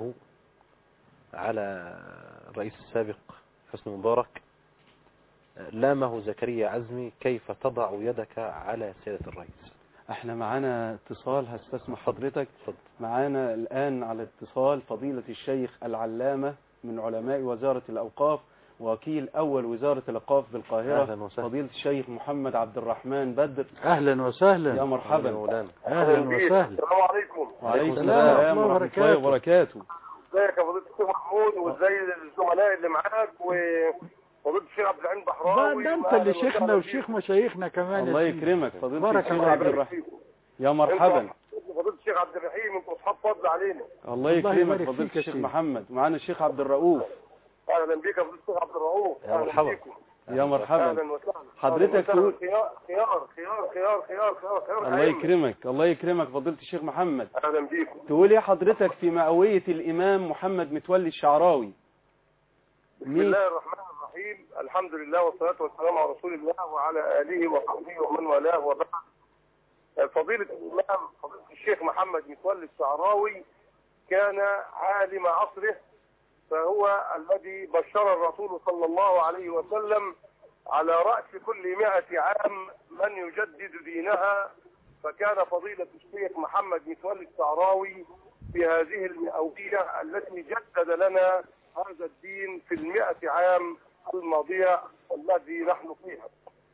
[SPEAKER 3] على الرئيس السابق حسني مبارك آه، لامه زكريا عزمي كيف تضع يدك على سيادة الرئيس
[SPEAKER 1] احنا معانا اتصال هستسمح حضرتك
[SPEAKER 3] اتفضل.
[SPEAKER 1] معانا الآن على اتصال فضيلة الشيخ العلامة من علماء وزارة الأوقاف وكيل أول وزارة الأوقاف بالقاهرة
[SPEAKER 3] أهلا وسهلا
[SPEAKER 1] فضيلة الشيخ محمد عبد الرحمن بدر
[SPEAKER 2] اهلا
[SPEAKER 1] يا
[SPEAKER 2] وسهلا
[SPEAKER 1] مرحبا
[SPEAKER 3] يا مولانا
[SPEAKER 2] اهلا وسهلا
[SPEAKER 7] السلام عليكم
[SPEAKER 1] وعليكم
[SPEAKER 2] السلام
[SPEAKER 1] السلام
[SPEAKER 2] ورحمة الله
[SPEAKER 1] ورحمة الله وبركاته
[SPEAKER 7] ازيك يا فضيله الشيخ محمود وازاي الزملاء اللي معاك وفضيله الشيخ عبد العليم
[SPEAKER 2] بقى
[SPEAKER 7] بحراوي
[SPEAKER 2] ده انت
[SPEAKER 7] وأهلاً
[SPEAKER 2] اللي
[SPEAKER 7] وسهلاً
[SPEAKER 2] شيخنا
[SPEAKER 7] بيك.
[SPEAKER 2] وشيخ مشايخنا كمان يا
[SPEAKER 1] الله
[SPEAKER 2] سيدي.
[SPEAKER 1] يكرمك فضيلة
[SPEAKER 2] بارك
[SPEAKER 1] الشيخ
[SPEAKER 2] الله
[SPEAKER 1] عبد
[SPEAKER 2] فيك.
[SPEAKER 1] الرحيم يا مرحبا
[SPEAKER 7] انتوا فضيله الشيخ عبد الرحيم انتوا اصحاب فضل علينا
[SPEAKER 1] الله
[SPEAKER 2] الله
[SPEAKER 1] يكرمك
[SPEAKER 2] يبارك
[SPEAKER 1] فضيلة
[SPEAKER 2] فيك يا
[SPEAKER 1] الشيخ
[SPEAKER 2] سيدي.
[SPEAKER 1] محمد ومعانا الشيخ عبد الرؤوف
[SPEAKER 7] اهلا بيك يا فضيله الشيخ عبد الرؤوف
[SPEAKER 3] يا
[SPEAKER 7] اهلا
[SPEAKER 3] مرحبا.
[SPEAKER 7] بيكم
[SPEAKER 1] يا مرحبا
[SPEAKER 7] اهلا وسهلا
[SPEAKER 1] حضرتك
[SPEAKER 7] أهلاً وسهلاً.
[SPEAKER 1] تقول-
[SPEAKER 7] خيار خيار خيار خيار خيار خيار خيار
[SPEAKER 1] الله
[SPEAKER 7] أئمة.
[SPEAKER 1] يكرمك الله يكرمك فضيلة الشيخ محمد
[SPEAKER 7] اهلا بيكم
[SPEAKER 1] تقول ايه حضرتك في مئوية الإمام محمد متولي الشعراوي
[SPEAKER 7] بسم
[SPEAKER 1] مين؟
[SPEAKER 7] الله الرحمن الرحيم الحمد لله والصلاة والسلام على رسول الله وعلى آله وصحبه ومن والاه وبعد فضيلة الإمام فضيلة الشيخ محمد متولي الشعراوي كان عالم عصره فهو الذي بشر الرسول صلى الله عليه وسلم على رأس كل مئة عام من يجدد دينها فكان فضيلة الشيخ محمد متولي الشعراوي في هذه المئوية التي جدد لنا هذا الدين في المئة عام الماضية الذي نحن فيها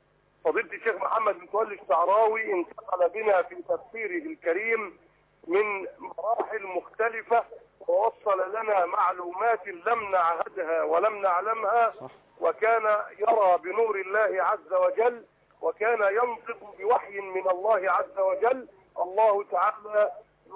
[SPEAKER 7] فضيلة الشيخ محمد متولي الشعراوي انتقل بنا في تفسيره الكريم من مراحل مختلفة ووصل لنا معلومات لم نعهدها ولم نعلمها وكان يرى بنور الله عز وجل وكان ينطق بوحي من الله عز وجل الله تعالى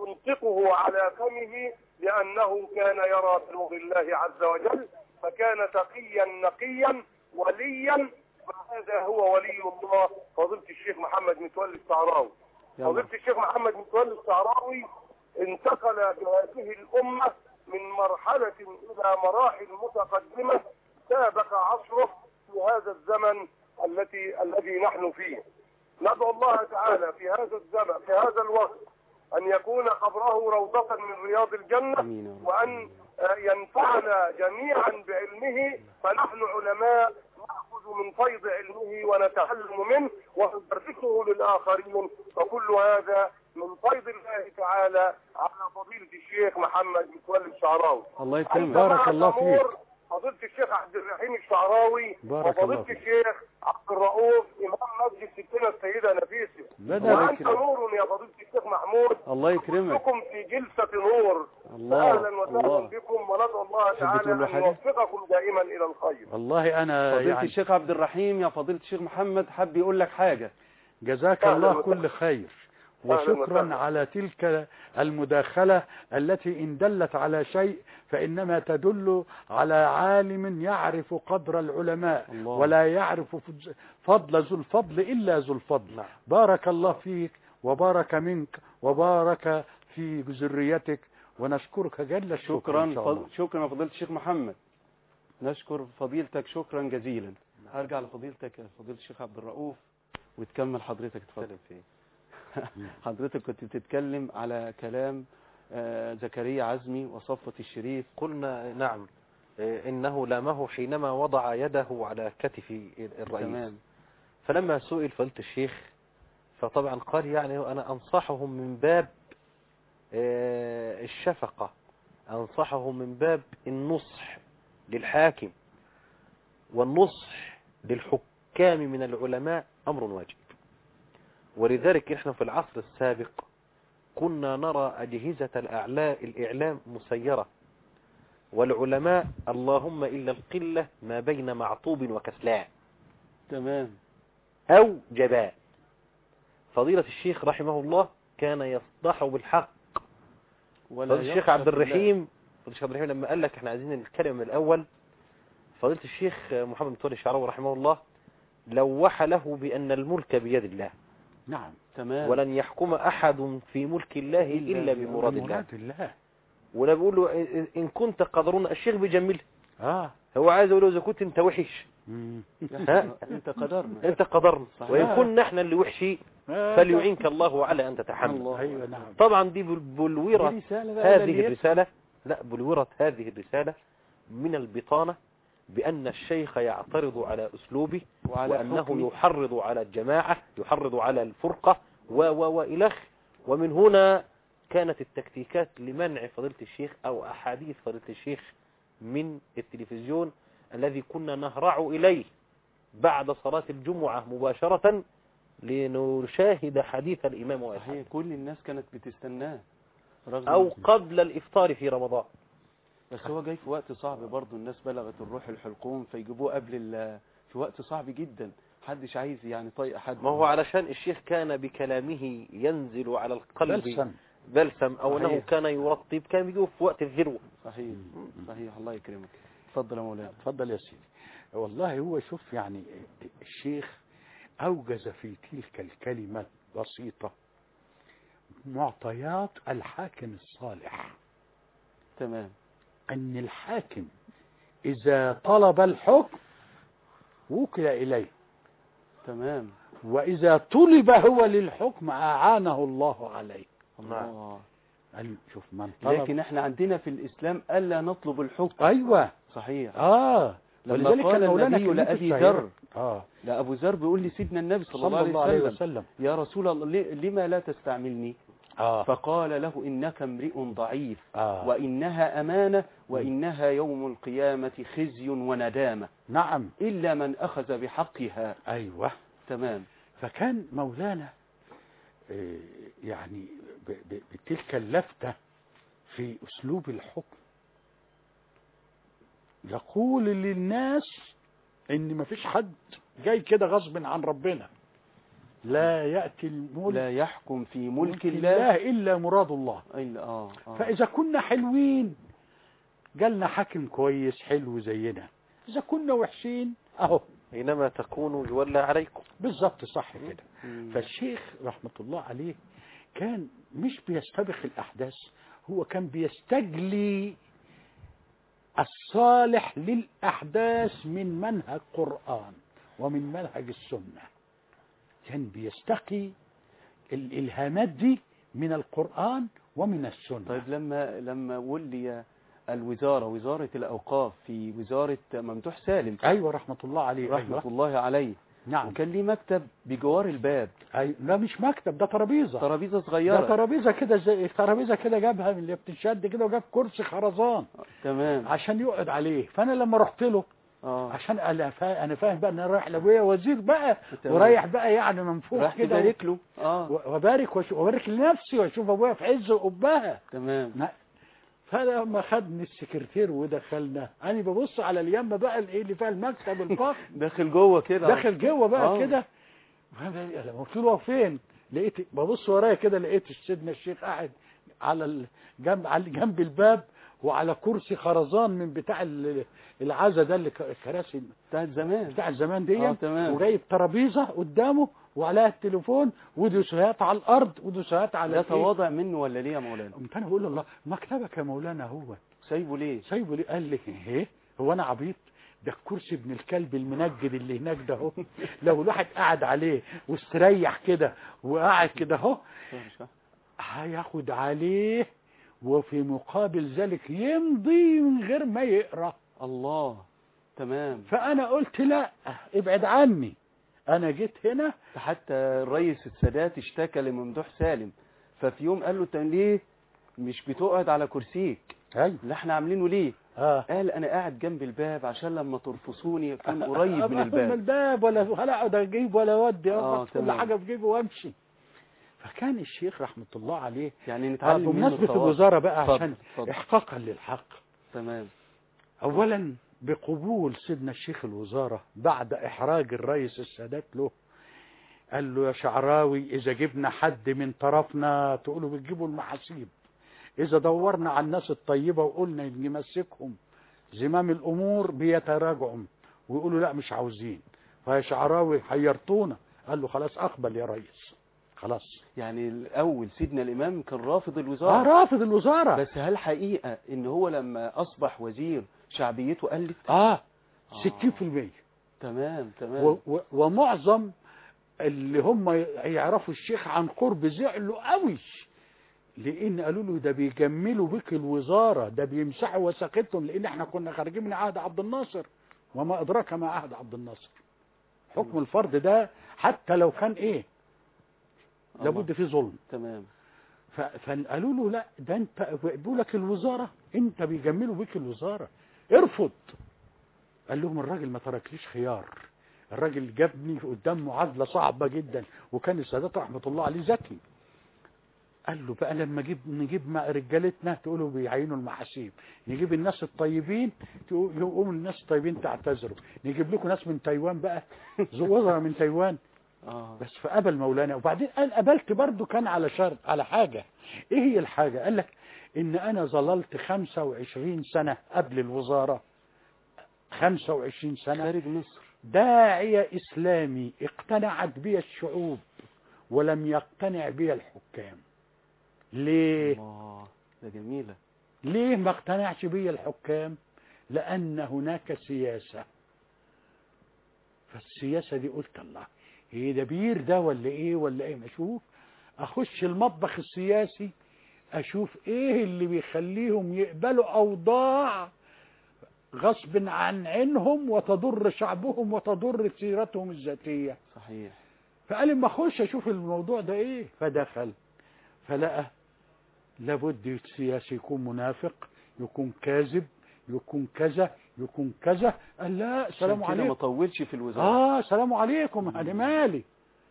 [SPEAKER 7] ينطقه على فمه لأنه كان يرى بنور الله عز وجل فكان تقيا نقيا وليا وهذا هو ولي الله فضيلة الشيخ محمد متولي الشعراوي
[SPEAKER 1] يلا.
[SPEAKER 7] فضيلة الشيخ محمد متولي الشعراوي انتقل بهذه الأمة من مرحلة إلى مراحل متقدمة سابق عصره في هذا الزمن التي الذي نحن فيه ندعو الله تعالى في هذا الزمن في هذا الوقت أن يكون قبره روضة من رياض الجنة
[SPEAKER 1] آمين يا رب.
[SPEAKER 7] وأن آه، ينفعنا جميعا بعلمه فنحن علماء نأخذ من فيض علمه ونتعلم منه وندرسه للآخرين فكل هذا من فيض الله تعالى على فضيلة الشيخ محمد متولي الشعراوي
[SPEAKER 1] الله يكرمك
[SPEAKER 2] بارك الله فيك.
[SPEAKER 7] أمور فضيلة الشيخ عبد الرحيم الشعراوي
[SPEAKER 2] بارك الله
[SPEAKER 7] وفضيلة
[SPEAKER 2] فيك.
[SPEAKER 7] الشيخ عبد الرؤوف إمام مسجد ستنا السيدة نفيسة
[SPEAKER 2] بدأ
[SPEAKER 7] وأنت
[SPEAKER 1] يكرمك.
[SPEAKER 7] نور يا فضيلة الشيخ محمود
[SPEAKER 1] الله يكرمك
[SPEAKER 7] كلكم في جلسة نور
[SPEAKER 1] الله
[SPEAKER 7] أهلا وسهلا
[SPEAKER 1] الله
[SPEAKER 7] بكم وندعو الله تعالى
[SPEAKER 1] تقول له
[SPEAKER 7] أن
[SPEAKER 1] حاجة؟
[SPEAKER 7] يوفقكم دائما إلى الخير
[SPEAKER 2] والله انا
[SPEAKER 1] فضيلة
[SPEAKER 2] يعني
[SPEAKER 1] الشيخ عبد الرحيم يا فضيلة الشيخ محمد حب يقول لك حاجة
[SPEAKER 2] جزاك
[SPEAKER 7] أهلا
[SPEAKER 2] الله
[SPEAKER 7] وسهلا.
[SPEAKER 2] كل خير
[SPEAKER 7] أهلا
[SPEAKER 2] وشكرا
[SPEAKER 7] وسهلا.
[SPEAKER 2] على تلك المداخلة التي إن دلت على شيء فإنما تدل على عالم يعرف قدر العلماء
[SPEAKER 1] الله.
[SPEAKER 2] ولا يعرف فض- فضل ذو الفضل إلا ذو الفضل
[SPEAKER 3] نعم.
[SPEAKER 2] بارك الله فيك وبارك منك وبارك في ذريتك ونشكرك جل الشكر
[SPEAKER 1] شكرا
[SPEAKER 2] إن شاء الله.
[SPEAKER 1] فض... شكرا يا فضيلة الشيخ محمد نشكر فضيلتك شكرا جزيلا هرجع لفضيلتك يا فضيلة الشيخ عبد الرؤوف وتكمل حضرتك اتفضل
[SPEAKER 3] اتكلم فيه
[SPEAKER 1] حضرتك كنت بتتكلم على كلام آه، زكريا عزمي وصفوة الشريف
[SPEAKER 3] قلنا نعم آه، إنه لامه حينما وضع يده على كتف الرئيس
[SPEAKER 1] تمام
[SPEAKER 3] فلما سئل فضيلة الشيخ فطبعا قال يعني أنا أنصحهم من باب آه، الشفقة أنصحه من باب النصح للحاكم والنصح للحكام من العلماء أمر واجب ولذلك إحنا في العصر السابق كنا نرى أجهزة الأعلاء الإعلام مسيرة والعلماء اللهم إلا القلة ما بين معطوب وكسلان
[SPEAKER 1] تمام
[SPEAKER 3] أو جباء فضيلة الشيخ رحمه الله كان يصدح بالحق
[SPEAKER 1] ولا
[SPEAKER 3] فضيلة الشيخ
[SPEAKER 1] يخشى
[SPEAKER 3] عبد
[SPEAKER 1] في الله.
[SPEAKER 3] الرحيم فضيلة الشيخ عبد الرحيم لما قال لك احنا عايزين الكلمة من الأول فضيلة الشيخ محمد متولي الشعراوي رحمه الله لوح له بأن الملك بيد الله
[SPEAKER 2] نعم
[SPEAKER 1] تمام
[SPEAKER 3] ولن يحكم أحد في ملك الله إلا بمراد الله
[SPEAKER 2] مراد الله
[SPEAKER 3] ولا بيقول له إن- إن كنت قدرون الشيخ بيجمله
[SPEAKER 2] اه
[SPEAKER 3] هو عايز يقول له إذا كنت أنت وحش
[SPEAKER 2] مم.
[SPEAKER 3] ها؟
[SPEAKER 1] انت قدرنا
[SPEAKER 3] أنت قدرنا
[SPEAKER 1] صحيح.
[SPEAKER 3] وإن كنا احنا اللي وحشي
[SPEAKER 2] آه،
[SPEAKER 3] فليعينك الله على أن تتحمل
[SPEAKER 1] الله
[SPEAKER 2] ايوه نعم
[SPEAKER 3] طبعا دي بل- بلورة
[SPEAKER 1] دي رسالة بقى
[SPEAKER 3] هذه
[SPEAKER 1] للي
[SPEAKER 3] الرسالة لا بلورة هذه الرسالة من البطانة بأن الشيخ يعترض على أسلوبه
[SPEAKER 1] وعلى
[SPEAKER 3] وأنه
[SPEAKER 1] حكمه.
[SPEAKER 3] يحرض على الجماعة يحرض على الفرقة و و وإلخ ومن هنا كانت التكتيكات لمنع فضيلة الشيخ أو أحاديث فضيلة الشيخ من التلفزيون الذي كنا نهرع إليه بعد صلاة الجمعة مباشرة لنشاهد حديث الإمام وأصحابه
[SPEAKER 1] صحيح كل الناس كانت بتستناه رغم
[SPEAKER 3] أو قبل الإفطار في رمضان
[SPEAKER 1] بس هو جاي في وقت صعب برضه الناس بلغت الروح الحلقوم فيجيبوه قبل ال- في وقت صعب جدا محدش عايز يعني طايق حد
[SPEAKER 3] ما هو علشان الشيخ كان بكلامه ينزل على القلب
[SPEAKER 2] بلسم
[SPEAKER 3] بلسم أو أنه
[SPEAKER 2] صحيح.
[SPEAKER 3] كان يرطب كان بيجيبه في وقت الذروة
[SPEAKER 1] صحيح صحيح الله يكرمك اتفضل يا مولانا
[SPEAKER 2] اتفضل يا سيدي والله هو شوف يعني الشيخ أوجز في تلك الكلمة البسيطة معطيات الحاكم الصالح
[SPEAKER 1] تمام
[SPEAKER 2] أن الحاكم إذا طلب الحكم وكل إليه
[SPEAKER 1] تمام
[SPEAKER 2] وإذا طلب هو للحكم أعانه الله عليه
[SPEAKER 1] الله
[SPEAKER 2] قال شوف من طلب
[SPEAKER 1] لكن احنا عندنا في الإسلام ألا نطلب الحكم
[SPEAKER 2] أيوة
[SPEAKER 1] صحيح
[SPEAKER 2] آه
[SPEAKER 1] لما
[SPEAKER 2] ولذلك
[SPEAKER 1] قال
[SPEAKER 2] كان مولانا
[SPEAKER 1] النبي
[SPEAKER 2] كلمته
[SPEAKER 1] لأبي
[SPEAKER 2] الشهيرة.
[SPEAKER 1] ذر
[SPEAKER 2] آه
[SPEAKER 1] لأبو ذر بيقول لي سيدنا النبي صلى,
[SPEAKER 2] صلى الله عليه
[SPEAKER 1] وسلم
[SPEAKER 2] وسلم
[SPEAKER 1] يا رسول الله ليه- لما لا تستعملني
[SPEAKER 2] آه
[SPEAKER 1] فقال له إنك امرئ ضعيف
[SPEAKER 2] آه
[SPEAKER 1] وإنها أمانة وإنها يوم القيامة خزي وندامة
[SPEAKER 2] نعم
[SPEAKER 1] إلا من أخذ بحقها
[SPEAKER 2] أيوة
[SPEAKER 1] تمام
[SPEAKER 2] فكان مولانا آه، يعني ب- ب- بتلك اللفتة في أسلوب الحكم يقول للناس إن مفيش حد جاي كده غصب عن ربنا لا يأتي الملك
[SPEAKER 1] لا يحكم في ملك
[SPEAKER 2] ملك
[SPEAKER 1] الله
[SPEAKER 2] إلا مراد الله
[SPEAKER 1] إلا آه آه.
[SPEAKER 2] فإذا كنا حلوين جالنا حاكم كويس حلو زينا إذا كنا وحشين أهو
[SPEAKER 3] حينما تكونوا يولى عليكم
[SPEAKER 2] بالظبط صح كده
[SPEAKER 1] مم.
[SPEAKER 2] فالشيخ رحمة الله عليه كان مش بيستبق الأحداث هو كان بيستجلي الصالح للأحداث من منهج قرآن ومن منهج السنة كان بيستقي الإلهامات دي من القرآن ومن السنة
[SPEAKER 1] طيب لما لما ولي الوزارة وزارة الأوقاف في وزارة ممدوح سالم
[SPEAKER 2] أيوة رحمة الله عليه
[SPEAKER 1] رحمة
[SPEAKER 2] أيوة.
[SPEAKER 1] الله عليه
[SPEAKER 2] نعم
[SPEAKER 1] وكان ليه مكتب بجوار الباب
[SPEAKER 2] أيوة. لا مش مكتب ده ترابيزة
[SPEAKER 1] ترابيزة
[SPEAKER 2] ده
[SPEAKER 1] صغيرة
[SPEAKER 2] ترابيزة كده زي ترابيزة كده جابها من اللي بتشد كده وجاب كرسي خرزان
[SPEAKER 1] تمام
[SPEAKER 2] عشان يقعد عليه فانا لما رحت له
[SPEAKER 1] اه
[SPEAKER 2] عشان انا فا- انا فاهم بقى ان انا رايح لابويا وزير بقى
[SPEAKER 1] تمام.
[SPEAKER 2] ورايح بقى يعني منفوخ
[SPEAKER 1] راح
[SPEAKER 2] كده
[SPEAKER 1] تبارك له اه
[SPEAKER 2] و- وبارك وش- وبارك لنفسي واشوف ابويا في عز وقبها
[SPEAKER 1] تمام
[SPEAKER 2] فلما خدني السكرتير ودخلنا انا ببص على اليمه بقى الايه اللي فيها المكتب الفخم
[SPEAKER 1] داخل جوه كده
[SPEAKER 2] داخل جوه بقى
[SPEAKER 1] آه.
[SPEAKER 2] كده فأنا- لما قلت له هو فين لقيت ببص ورايا كده لقيت سيدنا الشيخ قاعد على ال- جنب على جنب الباب وعلى كرسي خرزان من بتاع ال- العزا ده اللي ك- الكراسي
[SPEAKER 1] بتاعت زمان
[SPEAKER 2] بتاع زمان دي
[SPEAKER 1] اه تمام
[SPEAKER 2] وجايب ترابيزه قدامه وعليها التليفون ودوسيات على الارض ودوسيات على
[SPEAKER 1] ده
[SPEAKER 2] الإيه.
[SPEAKER 1] تواضع منه ولا ليه يا مولانا
[SPEAKER 2] قمت انا بقول له الله مكتبك يا مولانا هو
[SPEAKER 1] سايبه ليه
[SPEAKER 2] سايبه ليه قال لي ايه هو انا عبيط ده الكرسي ابن الكلب المنجد اللي هناك ده اهو لو الواحد قعد عليه واستريح كده وقعد كده اهو هياخد عليه وفي مقابل ذلك يمضي من غير ما يقرا
[SPEAKER 1] الله تمام
[SPEAKER 2] فانا قلت لا ابعد عني انا جيت هنا
[SPEAKER 1] حتى الرئيس السادات اشتكى لممدوح سالم ففي يوم قال له انت ليه مش بتقعد على كرسيك
[SPEAKER 2] ايوه
[SPEAKER 1] اللي احنا عاملينه ليه
[SPEAKER 2] اه
[SPEAKER 1] قال انا قاعد جنب الباب عشان لما ترفصوني اكون قريب من
[SPEAKER 2] أبقى
[SPEAKER 1] الباب
[SPEAKER 2] الباب ولا ولا اقعد اجيب ولا اودي
[SPEAKER 1] آه،
[SPEAKER 2] أخبط كل
[SPEAKER 1] تمام.
[SPEAKER 2] حاجه في جيبي وامشي فكان الشيخ رحمه الله عليه
[SPEAKER 1] يعني
[SPEAKER 2] آه
[SPEAKER 1] نتعلم منه
[SPEAKER 2] بمناسبه
[SPEAKER 1] التواصل.
[SPEAKER 2] الوزاره بقى
[SPEAKER 1] اتفضل،
[SPEAKER 2] عشان
[SPEAKER 1] اتفضل.
[SPEAKER 2] احقاقا للحق
[SPEAKER 1] تمام
[SPEAKER 2] اولا بقبول سيدنا الشيخ الوزاره بعد احراج الرئيس السادات له قال له يا شعراوي اذا جبنا حد من طرفنا تقولوا بتجيبوا المحاسيب اذا دورنا على الناس الطيبه وقلنا نمسكهم زمام الامور بيتراجعوا ويقولوا لا مش عاوزين فيا شعراوي حيرتونا قال له خلاص اقبل يا ريس خلاص
[SPEAKER 1] يعني الاول سيدنا الامام كان رافض
[SPEAKER 2] اه
[SPEAKER 1] الوزاره
[SPEAKER 2] رافض الوزاره
[SPEAKER 1] بس هل حقيقه ان هو لما اصبح وزير شعبيته قلت
[SPEAKER 2] اه
[SPEAKER 1] آه.
[SPEAKER 2] 60%
[SPEAKER 1] تمام تمام
[SPEAKER 2] و و ومعظم اللي هم يعرفوا الشيخ عن قرب زعلوا قوي لان قالوا له ده بيجملوا بك الوزاره ده بيمسحوا وساقتهم لان احنا كنا خارجين من عهد عبد الناصر وما ادراك ما عهد عبد الناصر حكم الفرد ده حتى لو كان ايه
[SPEAKER 1] الله.
[SPEAKER 2] لابد فيه ظلم
[SPEAKER 1] تمام
[SPEAKER 2] ف- فقالوا له لا ده انت بيقولوا لك الوزاره انت بيجملوا بك الوزاره ارفض قال لهم الراجل ما تركليش خيار الراجل جابني قدام معادله صعبه جدا وكان السادات رحمه الله عليه ذكي قال له بقى لما نجيب نجيب مع رجالتنا تقولوا بيعينوا المحاسيب نجيب الناس الطيبين تقو- يقوموا الناس الطيبين تعتذروا نجيب لكم ناس من تايوان بقى وزراء من تايوان
[SPEAKER 1] اه
[SPEAKER 2] بس فقبل مولانا وبعدين قال قبلت برضه كان على شرط على حاجة ايه هي الحاجة قال لك ان انا ظللت 25 سنة قبل الوزارة 25 سنة
[SPEAKER 1] خارج مصر
[SPEAKER 2] داعية اسلامي اقتنعت بي الشعوب ولم يقتنع بي الحكام ليه
[SPEAKER 1] الله ده جميله
[SPEAKER 2] ليه ما اقتنعش بي الحكام لان هناك سياسة فالسياسة دي قلت الله ايه ده بير ده ولا ايه ولا ايه ما اشوف اخش المطبخ السياسي اشوف ايه اللي بيخليهم يقبلوا اوضاع غصب عن عينهم وتضر شعبهم وتضر سيرتهم الذاتية
[SPEAKER 1] صحيح
[SPEAKER 2] فقال اما اخش اشوف الموضوع ده ايه فدخل فلقى لابد السياسي يكون منافق يكون كاذب يكون كذا يكون كذا قال لا
[SPEAKER 1] عشان
[SPEAKER 2] سلام
[SPEAKER 1] كده
[SPEAKER 2] عليكم
[SPEAKER 1] ما طولش في الوزاره
[SPEAKER 2] اه سلام عليكم انا مالي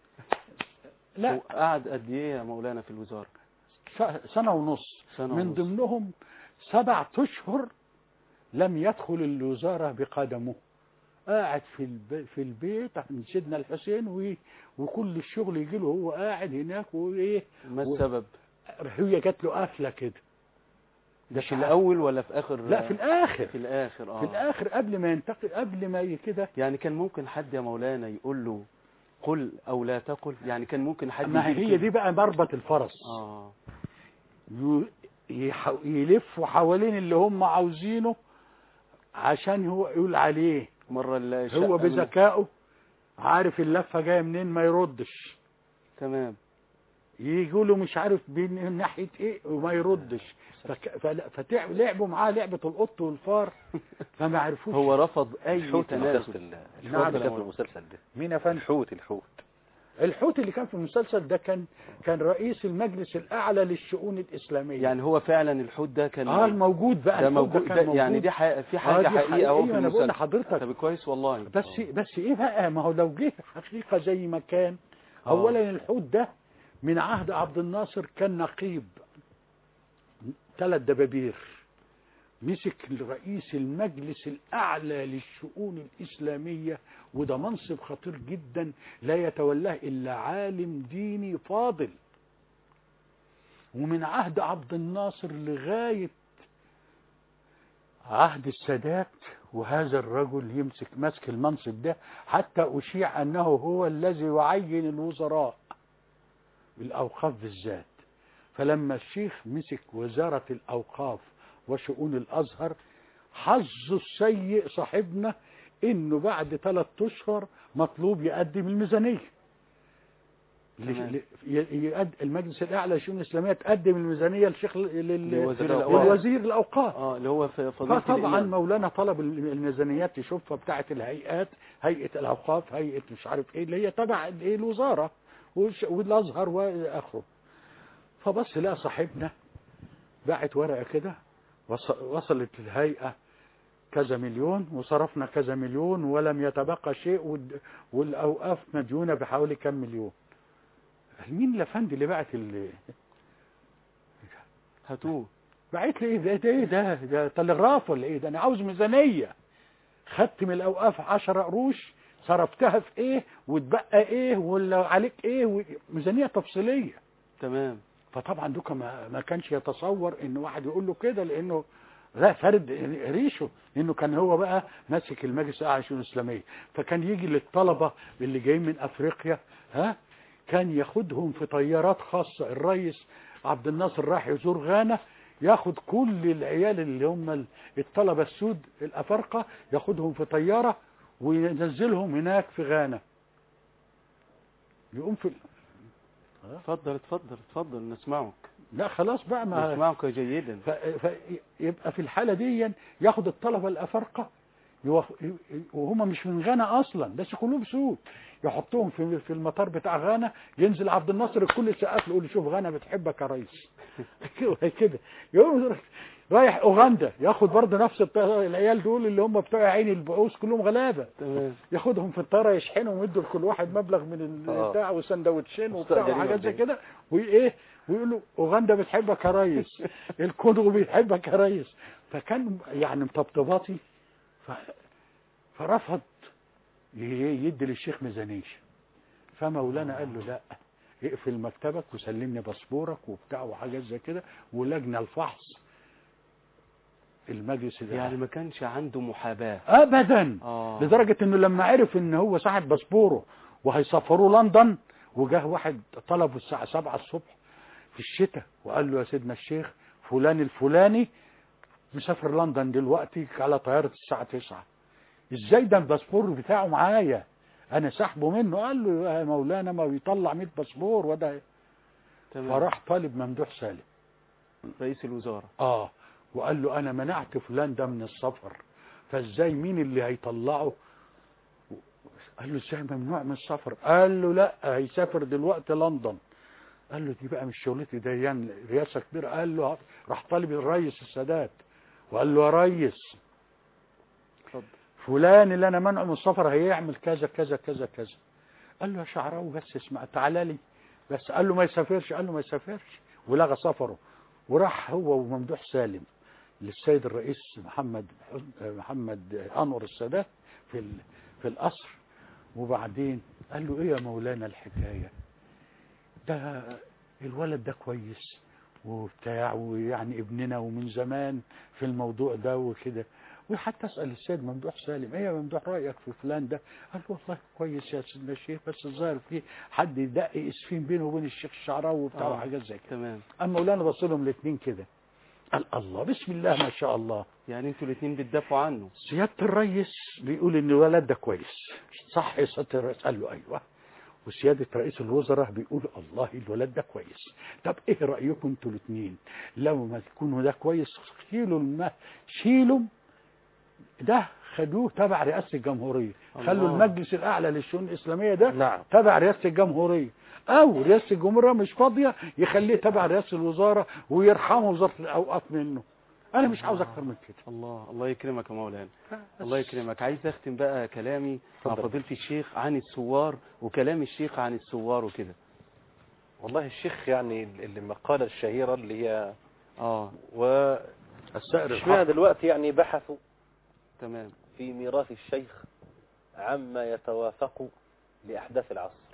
[SPEAKER 2] لا
[SPEAKER 1] هو قعد قد ايه يا مولانا في الوزاره
[SPEAKER 2] س- سنة ونص
[SPEAKER 1] سنة
[SPEAKER 2] من
[SPEAKER 1] ونص.
[SPEAKER 2] ضمنهم سبعة أشهر لم يدخل الوزارة بقدمه قاعد في الب... في البيت عند سيدنا الحسين و... وكل الشغل يجي له هو قاعد هناك وايه
[SPEAKER 1] ما
[SPEAKER 2] و-
[SPEAKER 1] السبب
[SPEAKER 2] هي جات له قفله كده
[SPEAKER 1] ده في الاول ولا في اخر
[SPEAKER 2] لا في الاخر
[SPEAKER 1] في الاخر اه
[SPEAKER 2] في الاخر قبل ما ينتقل قبل ما ي- كده
[SPEAKER 1] يعني كان ممكن حد يا مولانا يقول له قل او لا تقل يعني كان ممكن حد
[SPEAKER 2] ما
[SPEAKER 1] يجيب
[SPEAKER 2] هي
[SPEAKER 1] كده.
[SPEAKER 2] دي بقى مربط الفرس
[SPEAKER 1] اه
[SPEAKER 2] ي- يح... يلفوا حوالين اللي هم عاوزينه عشان هو يقول عليه
[SPEAKER 1] مره الشقة
[SPEAKER 2] هو
[SPEAKER 1] من-
[SPEAKER 2] بذكائه عارف اللفه جايه منين ما يردش
[SPEAKER 1] تمام
[SPEAKER 2] يجوا له مش عارف بين ناحيه ايه وما يردش فك... فلا- فتع... لعبوا معاه لعبه القط والفار فما عرفوش
[SPEAKER 1] هو رفض اي
[SPEAKER 3] الحوت اللي كان في
[SPEAKER 1] تنازل
[SPEAKER 3] ال-
[SPEAKER 2] نعم.
[SPEAKER 3] الحوت اللي كان في المسلسل ده
[SPEAKER 2] مين يا فندم
[SPEAKER 3] الحوت الحوت
[SPEAKER 2] الحوت اللي كان في المسلسل ده كان كان رئيس المجلس الاعلى للشؤون الاسلاميه
[SPEAKER 1] يعني هو فعلا الحوت ده كان
[SPEAKER 2] اه الموجود بقى
[SPEAKER 1] ده
[SPEAKER 2] الحوت
[SPEAKER 1] موجود
[SPEAKER 2] كان
[SPEAKER 1] ده
[SPEAKER 2] موجود.
[SPEAKER 1] يعني دي حقيقة في
[SPEAKER 2] آه،
[SPEAKER 1] حاجه
[SPEAKER 2] دي
[SPEAKER 1] حقيقه اهو في
[SPEAKER 2] انا بقول
[SPEAKER 1] المسلسل
[SPEAKER 2] لحضرتك
[SPEAKER 1] طب كويس والله
[SPEAKER 2] بس بس ايه بقى ما هو لو جه حقيقه زي ما كان اولا الحوت ده من عهد عبد الناصر كان نقيب ثلاث دبابير مسك رئيس المجلس الأعلى للشؤون الإسلامية وده منصب خطير جدا لا يتولاه إلا عالم ديني فاضل ومن عهد عبد الناصر لغاية عهد السادات وهذا الرجل يمسك ماسك المنصب ده حتى أشيع أنه هو الذي يعين الوزراء الأوقاف بالذات فلما الشيخ مسك وزارة الأوقاف وشؤون الأزهر حظه السيء صاحبنا إنه بعد ثلاث أشهر مطلوب يقدم الميزانية
[SPEAKER 1] تمام.
[SPEAKER 2] ل- ي- يقد- المجلس الأعلى للشؤون الإسلامية تقدم الميزانية للشيخ لل-
[SPEAKER 1] لوزير
[SPEAKER 2] لل-
[SPEAKER 1] الأوقاف.
[SPEAKER 2] للوزير الأوقاف
[SPEAKER 1] اه اللي هو في فضيله
[SPEAKER 2] فطبعا
[SPEAKER 1] الإمام.
[SPEAKER 2] مولانا طلب الميزانيات يشوفها بتاعه الهيئات هيئه الاوقاف هيئه مش عارف ايه اللي هي تبع الايه الوزاره والش- والازهر واخره فبص لقى صاحبنا باعت ورقة كده وص- وصلت الهيئة كذا مليون وصرفنا كذا مليون ولم يتبقى شيء والد- والأوقاف مديونة بحوالي كم مليون مين الأفندي اللي بعت اللي
[SPEAKER 1] هاتوه
[SPEAKER 2] بعت لي ايه ده ده ايه ده ده تلغراف ولا ايه ده انا عاوز ميزانية خدت من الأوقاف 10 قروش صرفتها في ايه واتبقى ايه ولا عليك ايه و- ميزانية تفصيلية
[SPEAKER 1] تمام
[SPEAKER 2] فطبعا دوكا ما, ما كانش يتصور ان واحد يقول له كده لانه لا فرد ريشه لانه كان هو بقى ماسك المجلس الاعلى للشؤون الاسلاميه فكان يجي للطلبه اللي جايين من افريقيا ها كان ياخدهم في طيارات خاصه الرئيس عبد الناصر راح يزور غانا ياخد كل العيال اللي هم الطلبه السود الافارقه ياخدهم في طياره وينزلهم هناك في غانا يقوم في
[SPEAKER 1] اتفضل اتفضل اتفضل نسمعك
[SPEAKER 2] لا خلاص بقى ما
[SPEAKER 1] نسمعك جيدا
[SPEAKER 2] فيبقى في الحالة دي ياخد الطلبة الأفارقة يوف- وهم مش من غانا أصلا بس كلهم سود يحطهم في في المطار بتاع غانا ينزل عبد الناصر الكل يسقف له يقول له شوف غانا بتحبك يا ريس كده كده يقوم رايح اوغندا ياخد برضه نفس الط- العيال دول اللي هم بتوع عين البعوث كلهم غلابه
[SPEAKER 1] تمام
[SPEAKER 2] ياخدهم في الطياره يشحنهم ويدوا لكل واحد مبلغ من
[SPEAKER 3] آه.
[SPEAKER 2] البتاع وسندوتشين وبتاع
[SPEAKER 3] مستأجرين
[SPEAKER 2] وحاجات زي
[SPEAKER 3] ولا إيه؟
[SPEAKER 2] كده وايه ويقولوا اوغندا بتحبك يا ريس الكونغو بيحبك يا ريس فكان يعني مطبطباتي ف... فرفض ي- يدي للشيخ ميزانيه فمولانا قال له لا اقفل مكتبك وسلمني باسبورك وبتاع وحاجات زي كده ولجنه الفحص المجلس الإعلامي.
[SPEAKER 1] يعني ما كانش عنده محاباة
[SPEAKER 2] ابدا
[SPEAKER 1] اه
[SPEAKER 2] لدرجة انه لما عرف ان هو صاحب باسبوره وهيسافروه لندن وجاه واحد طلبه الساعة سبعة الصبح في الشتاء وقال له يا سيدنا الشيخ فلان الفلاني مسافر لندن دلوقتي على طيارة الساعة تسعة ازاي ده الباسبور بتاعه معايا انا سحبه منه قال له يا مولانا ما بيطلع 100 باسبور وده
[SPEAKER 1] تمام
[SPEAKER 2] فراح طالب ممدوح سالم
[SPEAKER 1] رئيس الوزارة
[SPEAKER 2] اه وقال له انا منعت فلان ده من السفر فازاي مين اللي هيطلعه قال له ازاي ممنوع من السفر قال له لا هيسافر دلوقتي لندن قال له دي بقى مش شغلتي ده يعني رئاسه كبيره قال له راح طالب الرئيس السادات وقال له يا ريس
[SPEAKER 1] اتفضل
[SPEAKER 2] فلان اللي انا منعه من السفر هيعمل كذا كذا كذا كذا قال له يا شعراوي بس اسمع تعالى لي بس قال له ما يسافرش قال له ما يسافرش ولغى سفره وراح هو وممدوح سالم للسيد الرئيس محمد محمد انور السادات في ال- في القصر وبعدين قال له ايه يا مولانا الحكايه ده الولد ده كويس وبتاع ويعني ابننا ومن زمان في الموضوع ده وكده وحتى اسال السيد ممدوح سالم ايه يا ممدوح رايك في فلان ده قال له والله كويس يا سيدنا الشيخ بس الظاهر فيه حد يدق اسفين بينه وبين الشيخ الشعراوي وبتاع
[SPEAKER 1] آه.
[SPEAKER 2] وحاجات زي كده
[SPEAKER 1] تمام
[SPEAKER 2] اما مولانا بص لهم الاثنين كده قال الله بسم الله ما شاء الله
[SPEAKER 1] يعني انتوا الاثنين بتدافعوا عنه
[SPEAKER 2] سيادة الرئيس بيقول ان الولد ده كويس صح يا سيادة الرئيس قال له ايوه وسيادة رئيس الوزراء بيقول الله الولد ده كويس طب ايه رأيكم انتوا الاثنين لو ما تكونوا ده كويس شيلوا الم... شيلوا ده خدوه تبع رئاسة الجمهورية خلوا
[SPEAKER 1] الله.
[SPEAKER 2] المجلس الأعلى للشؤون الإسلامية ده
[SPEAKER 3] نعم
[SPEAKER 2] تبع رئاسة الجمهورية أو رئاسة الجمهورية مش فاضية يخليه تبع رئاسة الوزارة ويرحموا وزارة الأوقاف منه أنا مش عاوز أكتر من كده
[SPEAKER 1] الله الله يكرمك يا مولانا الله يكرمك عايز اختم بقى كلامي مع
[SPEAKER 3] اتفضل.
[SPEAKER 1] فضيلة الشيخ عن الثوار وكلام الشيخ عن الثوار وكده
[SPEAKER 3] والله الشيخ يعني المقالة الشهيرة اللي هي
[SPEAKER 1] اه
[SPEAKER 3] و
[SPEAKER 2] السائر
[SPEAKER 3] اشمعنى
[SPEAKER 2] الحق
[SPEAKER 3] دلوقتي يعني بحثوا
[SPEAKER 1] تمام
[SPEAKER 3] في ميراث الشيخ عما يتوافق لأحداث العصر